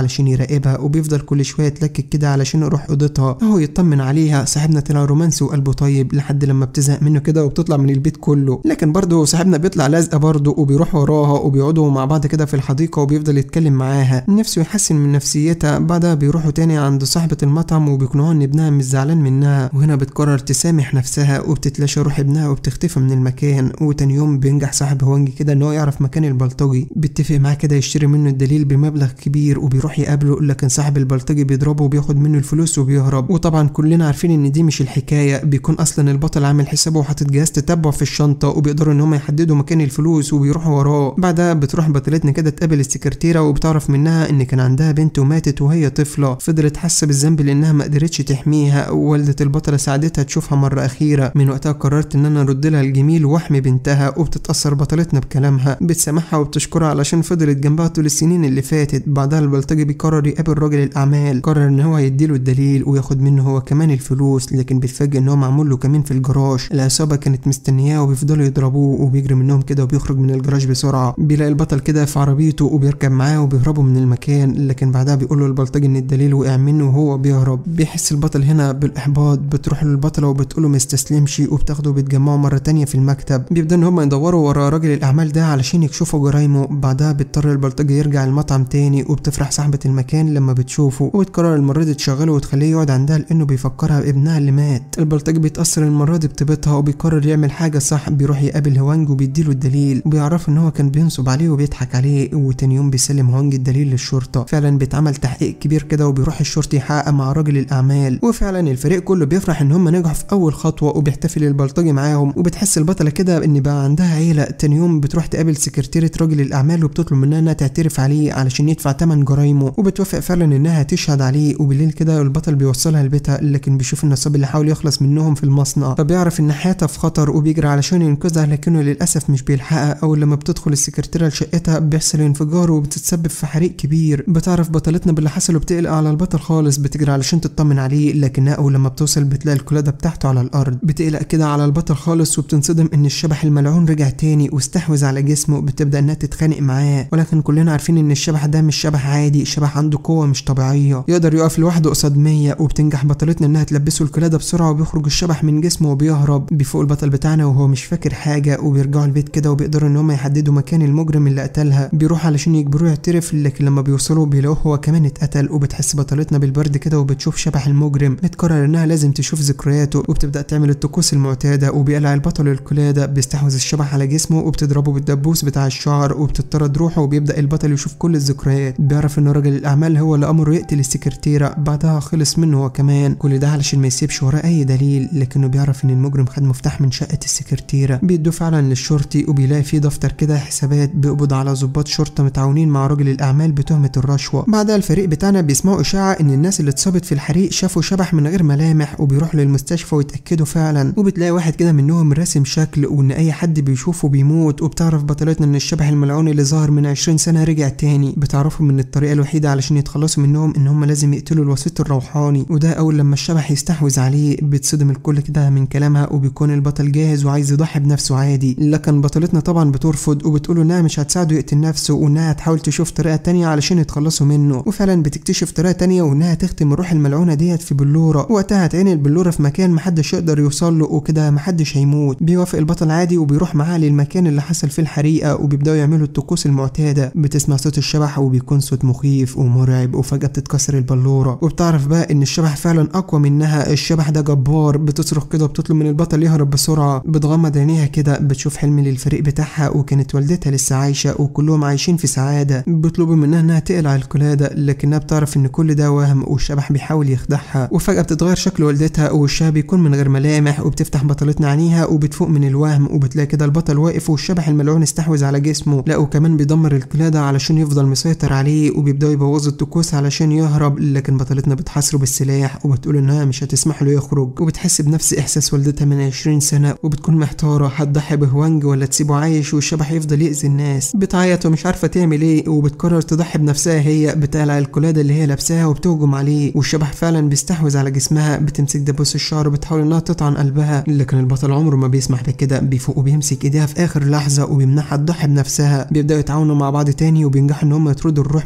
علشان يراقبها وبيفضل كل شويه يتلكك كده علشان يروح اوضتها اهو يطمن عليها صاحبنا طلع رومانسي وقلبه طيب لحد لما بتزهق منه كده وبتطلع من البيت كله لكن برضه صاحبنا بيطلع لازقه برضه وبيروح وراها وبيقعدوا مع بعض كده في الحديقه وبيفضل يتكلم معاها نفسه يحسن من نفسيتها بعدها بيروحوا تاني عند صاحبه المطعم وبيقنعوها ان ابنها مش زعلان منها وهنا بتقرر تسامح نفسها وبتتلاشى روح ابنها وبتختفي من المكان وتاني يوم بينجح صاحب هوانجي كده ان هو يعرف مكان البلطجي بيتفق معاه كده يشتري منه الدليل بمبلغ كبير وبيروح يقابله لكن صاحب البلطجي بيضربه وبياخد منه الفلوس وبيهرب وطبعا كلنا عارفين ان دي مش الحكايه بيكون اصلا البطل عامل حسابه وحاطط جهاز تتبع في الشنطه وبيقدروا ان هم يحددوا مكان الفلوس وبيروحوا وراه بعدها بتروح بطلتنا كده تقابل السكرتيره وبتعرف منها ان كان عندها بنت وماتت وهي طفله فضلت حاسه بالذنب لانها ما قدرتش تحميها ووالده البطله ساعدتها تشوفها مره اخيره من وقتها قررت ان انا ارد لها الجميل واحمي بنتها وبتتاثر بطلتنا بكلامها بتسامحها وبتشكرها علشان فضلت جنبها طول السنين اللي فاتت بعدها البلطجي بيقرر يقابل راجل الاعمال قرر ان هو يديله الدليل وياخد منه هو كمان الفلوس لكن بيتفاجئ ان هو معمول له كمان في الجراج العصابه كانت مستنياه وبيفضلوا يضربوه وبيجري منهم كده وبيخرج من الجراج بسرعه بيلاقي البطل كده في عربيته وبيركب معاه وبيهربوا من المكان لكن بعدها بيقول له البلطجي ان الدليل وقع منه وهو بيهرب بيحس البطل هنا بالاحباط بتروح للبطله وبتقول له ما استسلمش وبتاخده وبيتجمعوا مره تانية في المكتب بيبدأ ان هم يدوروا ورا راجل الاعمال ده علشان يكشفوا جرايمه بعدها بيضطر البلطجي يرجع المطعم تاني وبتفرح صاحبه المكان لما بتشوفه وبتقرر المره دي تشغله وتخليه يقعد عندها لانه بيفكرها بابنها اللي مات البلطجي بيتاثر المره دي بطيبتها وبيقرر يعمل حاجه صح بيروح يقابل هوانج وبيديله الدليل وبيعرف ان هو كان بينصب عليه وبيضحك عليه وتاني يوم بيسلم هوانج الدليل للشرطه فعلا بيتعمل تحقيق كبير كده وبيروح الشرطي يحقق مع راجل الاعمال وفعلا الفريق كله بيفرح ان هم نجحوا في اول خطوه وبيحتفل البلطجي معاهم وبتحس البطله كده ان بقى عندها عيله تاني يوم بتروح تقابل سكرتيره راجل الاعمال وبتطلب منها انها تعترف عليه علشان يدفع تمن جرايمه وبتوافق فعلا انها تشهد عليه وبالليل كده البطل بيوصلها لبيتها لكن بيشوف النصاب اللي حاول يخلص منهم في المصنع فبيعرف ان حياتها في خطر وبيجري علشان ينقذها لكنه للاسف مش بيلحقها اول لما بتدخل السكرتيره لشقتها بيحصل انفجار وبتتسبب في حريق كبير بتعرف بطلتنا باللي حصل وبتقلق على البطل خالص بتجري علشان تطمن عليه لكنها اول لما بتوصل بتلاقي القلاده بتاعته على الارض بتقلق كده على البطل خالص وبتنصدم ان الشبح الملعون رجع تاني واستحوذ على جسمه بتبدا انها تتخانق معاه ولكن كلنا عارفين ان الشبح ده مش شبح عادي شبح عنده قوه مش طبيعيه يقدر يقف لوحده قصاد 100 وبتنجح بطلتنا انها تلبسه القلاده بسرعه وبيخرج الشبح من جسمه وبيهرب بيفوق البطل بتاعنا وهو مش فاكر حاجه وبيرجعوا البيت كده وبيقدروا ان هم يحددوا مكان المجرم اللي قتلها بيروح علشان يجبروه يعترف لكن لما بيوصلوا بيلاقوه هو كمان اتقتل وبتحس بطلتنا بالبرد كده وبتشوف شبح المجرم بتقرر انها لازم تشوف ذكرياته وبتبدا تعمل الطقوس المعتاده وبيقلع البطل القلاده بيستحوذ الشبح على جسمه وبتضربه بالدبوس بتاع الشعر وبتطرد روحه وبيبدا البطل يشوف كل الذكريات بيعرف ان راجل الاعمال هو اللي امره يقتل السكرتيره بعدها خلص منه هو كمان كل ده علشان ما يسيبش وراه اي دليل لكنه بيعرف ان المجرم خد مفتاح من شقه السكرتيره بيدوه فعلا للشرطي وبيلاقي فيه دفتر كده حسابات بيقبض على ضباط شرطه متعاونين مع راجل الاعمال بتهمه الرشوه بعدها الفريق بتاعنا بيسمعوا اشاعه ان الناس اللي اتصابت في الحريق شافوا شبح من غير ملامح وبيروحوا للمستشفى ويتاكدوا فعلا وبتلاقي واحد كده منهم راسم شكل وان اي حد بيشوفه بيموت وبتعرف بطلتنا ان الشبح الملعون اللي ظهر من 20 سنه رجع تاني بتعرفهم ان الطريقه الوحيده علشان يتخلصوا منهم ان هم لازم يقتلوا الوسيط الروحاني وده اول لما الشبح يستحوذ عليه بتصدم الكل كده من كلامها وبيكون البطل جاهز وعايز يضحي بنفسه عادي لكن بطلتنا طبعا بترفض وبتقول انها مش هتساعده يقتل نفسه وانها هتحاول تشوف طريقه تانية علشان يتخلصوا منه وفعلا بتكتشف طريقه تانية وانها تختم الروح الملعونه ديت في بلوره وقتها هتعين البلوره في مكان محدش يقدر يوصل له وكده محدش هيموت بيوافق البطل عادي وبيروح معاه للمكان اللي حصل فيه الحريقه وبيبداوا يعملوا الطقوس المعتاده بتسمع صوت الشبح وبيكون صوت مخيف ومرعب وفجاه بتتكسر البلوره وبتعرف بقى ان الشبح فعلا اقوى منها الشبح ده جبار بتصرخ كده وبتطلب من البطل يهرب بسرعه بتغمض عينيها كده بتشوف حلم للفريق بتاعها وكانت والدتها لسه عايشه وكلهم عايشين في سعاده بيطلبوا منها انها تقلع القلاده لكنها بتعرف ان كل ده وهم والشبح بيحاول يخدعها وفجاه بتتغير شكل والدتها ووشها بيكون من غير ملامح وبتفتح بطلتنا عينيها وبتفوق من الوهم وبتلاقي كده البطل واقف والشبح الملعون استحوذ على جسمه لا وكمان بيدمر القلاده علشان يفضل مسيطر عليه وبيبداوا يبوظوا الطقوس علشان يهرب لكن بطلتنا بتحاصره بالسلاح وبتقول انها مش هتسمح له يخرج وبتحس بنفس احساس والدتها من 20 سنه وبتكون محتاره هتضحي بهوانج ولا تسيبه عايش والشبح يفضل يأذي الناس بتعيط ومش عارفه تعمل ايه وبتقرر تضحي بنفسها هي بتقلع القلاده اللي هي لابساها وبتهجم عليه والشبح فعلا بيستحوذ على جسمها بتمسك دبوس الشعر وبتحاول انها تطعن قلبها لكن البطل عمره ما بيسمح بكده بيفوق وبيمسك ايديها في اخر لحظه وبيمنعها تضحي بنفسها بيبداوا يتعاونوا مع بعض تاني وبينجحوا ان هم يطردوا الروح من غير ما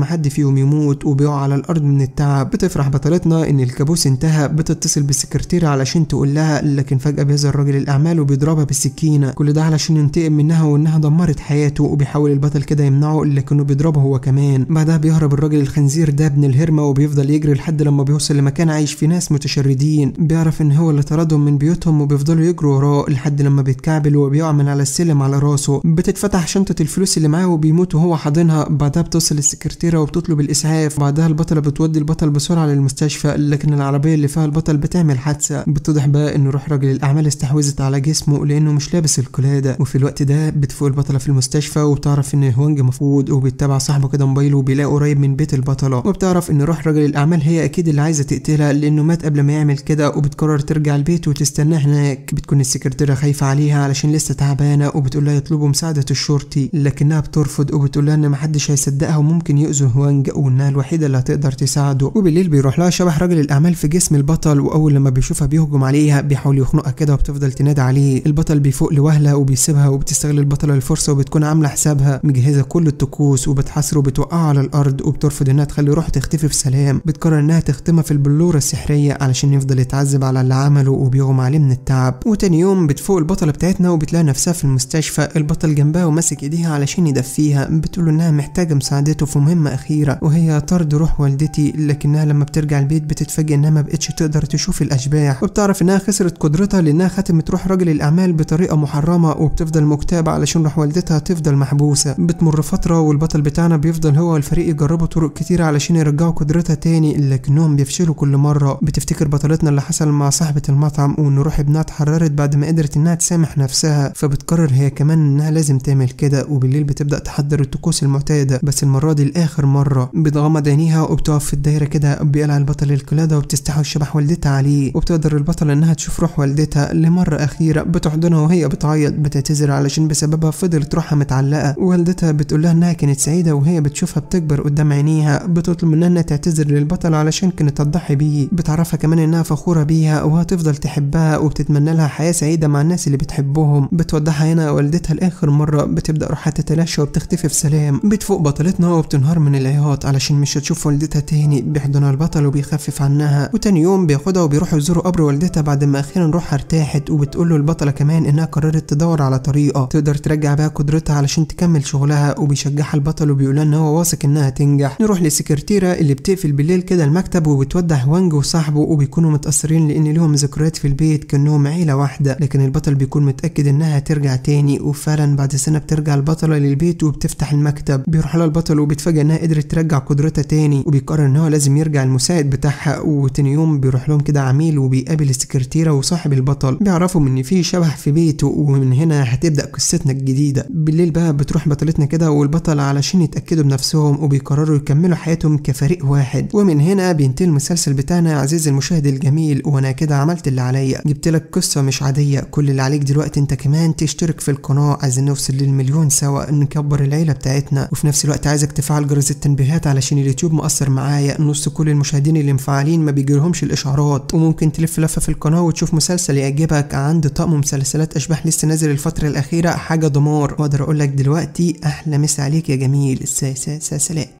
حد فيهم يموت وبيقع على الارض من التعب بتفرح بطلتنا ان الكابوس انتهى بتتصل بالسكرتيرة علشان تقول لها لكن فجأة بيظهر راجل الاعمال وبيضربها بالسكينة كل ده علشان ينتقم منها وانها دمرت حياته وبيحاول البطل كده يمنعه لكنه بيضربه هو كمان بعدها بيهرب الراجل الخنزير ده ابن الهرمة وبيفضل يجري لحد لما بيوصل لمكان عايش فيه ناس متشردين بيعرف ان هو اللي طردهم من بيوتهم وبيفضلوا يجروا وراه لحد لما بيتكعبل وبيقع من على السلم على راسه بتتفتح شنطة الفلوس اللي معاه وبيموت وهو حاضنها بعدها بتوصل السكرتيرة وبتطلب الاسعاف بعدها البطلة بتودي البطل بسرعة للمستشفى لكن العربية اللي فيها البطل بتعمل حادثة بتوضح بقى ان روح راجل الاعمال استحوذت على جسمه لانه مش لابس القلادة وفي الوقت ده بتفوق البطلة في المستشفى وبتعرف ان هوانج مفقود وبيتابع صاحبه كده موبايله وبيلاقي قريب من بيت البطلة وبتعرف ان روح راجل الاعمال هي اكيد اللي عايزة تقتلها لانه مات قبل ما يعمل كده وبتقرر ترجع البيت وتستناه هناك بتكون السكرتيرة خايفة عليها علشان لسه تعبانة وبتقول لها يطلبوا مساعدة الشرطي لكنها بترفض وبتقول لها ان محدش هيصدقها وممكن يؤذوا هوانج وانها الوحيدة اللي هتقدر تساعده وبالليل بيروح لها شبح راجل الاعمال في جسم البطل واول لما بيشوفها بيهجم عليها بيحاول يخنقها كده وبتفضل تنادي عليه البطل بيفوق لوهلة وبيسيبها وبتستغل البطلة الفرصة وبتكون عاملة حسابها مجهزة كل الطقوس وبتحاصره وبتوقعه على الارض وبترفض انها تخلي روحه تختفي في سلام بتقرر انها تختمها في البلورة السحرية علشان يفضل يتعذب على اللي عمله وبيغمى عليه من التعب وتاني يوم بتفوق البطلة بتاعتنا وبتلاقي نفسها في المستشفى البطل جنبها وماسك ايديها علشان يدفيها بتقول انها محتاجة مساعدته في مهمة اخيرة وهي طرد روح والدتي لكنها لما بترجع البيت بتتفاجئ انها ما بقتش تقدر تشوف الاشباح وبتعرف انها خسرت قدرتها لانها ختمت روح راجل الاعمال بطريقة محرمة وبتفضل مكتئبة علشان روح والدتها تفضل محبوسة بتمر فترة والبطل بتاعنا بيفضل هو والفريق يجربوا طرق كتيرة علشان يرجعوا قدرتها تاني لكنهم بيفشلوا كل مرة بتفتكر بطلتنا اللي حصل مع صاحبة المطعم وان روح ابنها اتحررت بعد ما قدرت انها تسامح نفسها فبتقرر هي كمان انها لازم تعمل كده وبالليل بتبدأ تحضر الطقوس المعتادة بس المرة دي لآخر مرة بتغمض عينيها وبتقف في الدايرة كده بيقلع البطل القلادة وبتستحوذ شبح والدتها عليه وبتقدر البطلة انها تشوف روح والدتها لمرة أخيرة بتحضنها وهي بتعيط بتعتذر علشان بسببها فضلت روحها متعلقة والدتها بتقول لها انها كانت سعيدة وهي بتشوفها بتكبر قدام عينيها بتطلب منها انها تعتذر للبطل علشان كانت هتضحي بيه بتعرفها كمان انها فخورة بيها وهتفضل تحبها وبتتمنى لها حياة سعيدة مع الناس اللي بتحبهم بتوضحها هنا والدتها لآخر مرة بتبدأ روحها تتلاشى وبتختفي في سلام بتفوق بطلتنا وبتنهار من العياط علشان مش هتشوف والدتها تاني بيحضنها البطل وبيخفف عنها وتاني يوم بياخدها وبيروحوا يزوروا قبر والدتها بعد ما اخيرا روحها ارتاحت وبتقول له البطلة كمان انها قررت تدور على طريقة تقدر ترجع بيها قدرتها علشان تكمل شغلها وبيشجعها البطل وبيقول ان هو واثق انها تنجح نروح للسكرتيرة اللي بتقفل بالليل كده المكتب وبتودع وانج وصاحبه وبيكونوا متأثرين لان لهم ذكريات في البيت كانهم عيلة واحدة لكن البطل بيكون متأكد انها ترجع تاني وفعلا بعد سنة بترجع البطلة للبيت وبتفتح المكتب بيروح لها البطل وبيتفاجئ انها قدرت ترجع قدرتها تاني وبيقرر ان هو لازم يرجع المساعد بتاعها وتاني يوم بيروح لهم كده عميل وبيقابل السكرتيرة وصاحب البطل بيعرفوا ان في شبح في بيته ومن هنا هتبدأ قصتنا الجديدة بالليل بقى بتروح بطلتنا كده والبطل علشان يتأكدوا بنفسهم وبيقرروا يكملوا حياتهم كفريق واحد ومن هنا بينتهي المسلسل بتاعنا يا عزيزي المشاهد الجميل وانا كده عملت اللي عليا جبت لك قصة مش عادية كل اللي عليك دلوقتي انت كمان تشترك في القناة عايزين نوصل للمليون سوا نكبر العيلة بتاعتنا وفي نفس الوقت عايزك تفعل جرس التنبيهات علشان اليوتيوب مؤثر معايا نص كل المشاهدين اللي مفعلين ما بيجيلهمش الاشعارات وممكن تلف لفة في القناة وتشوف مسلسل يعجبك عندي طقم مسلسلات اشباح لسه نازل الفترة الاخيرة حاجة دمار واقدر اقول لك دلوقتي احلى مسا عليك يا جميل سلام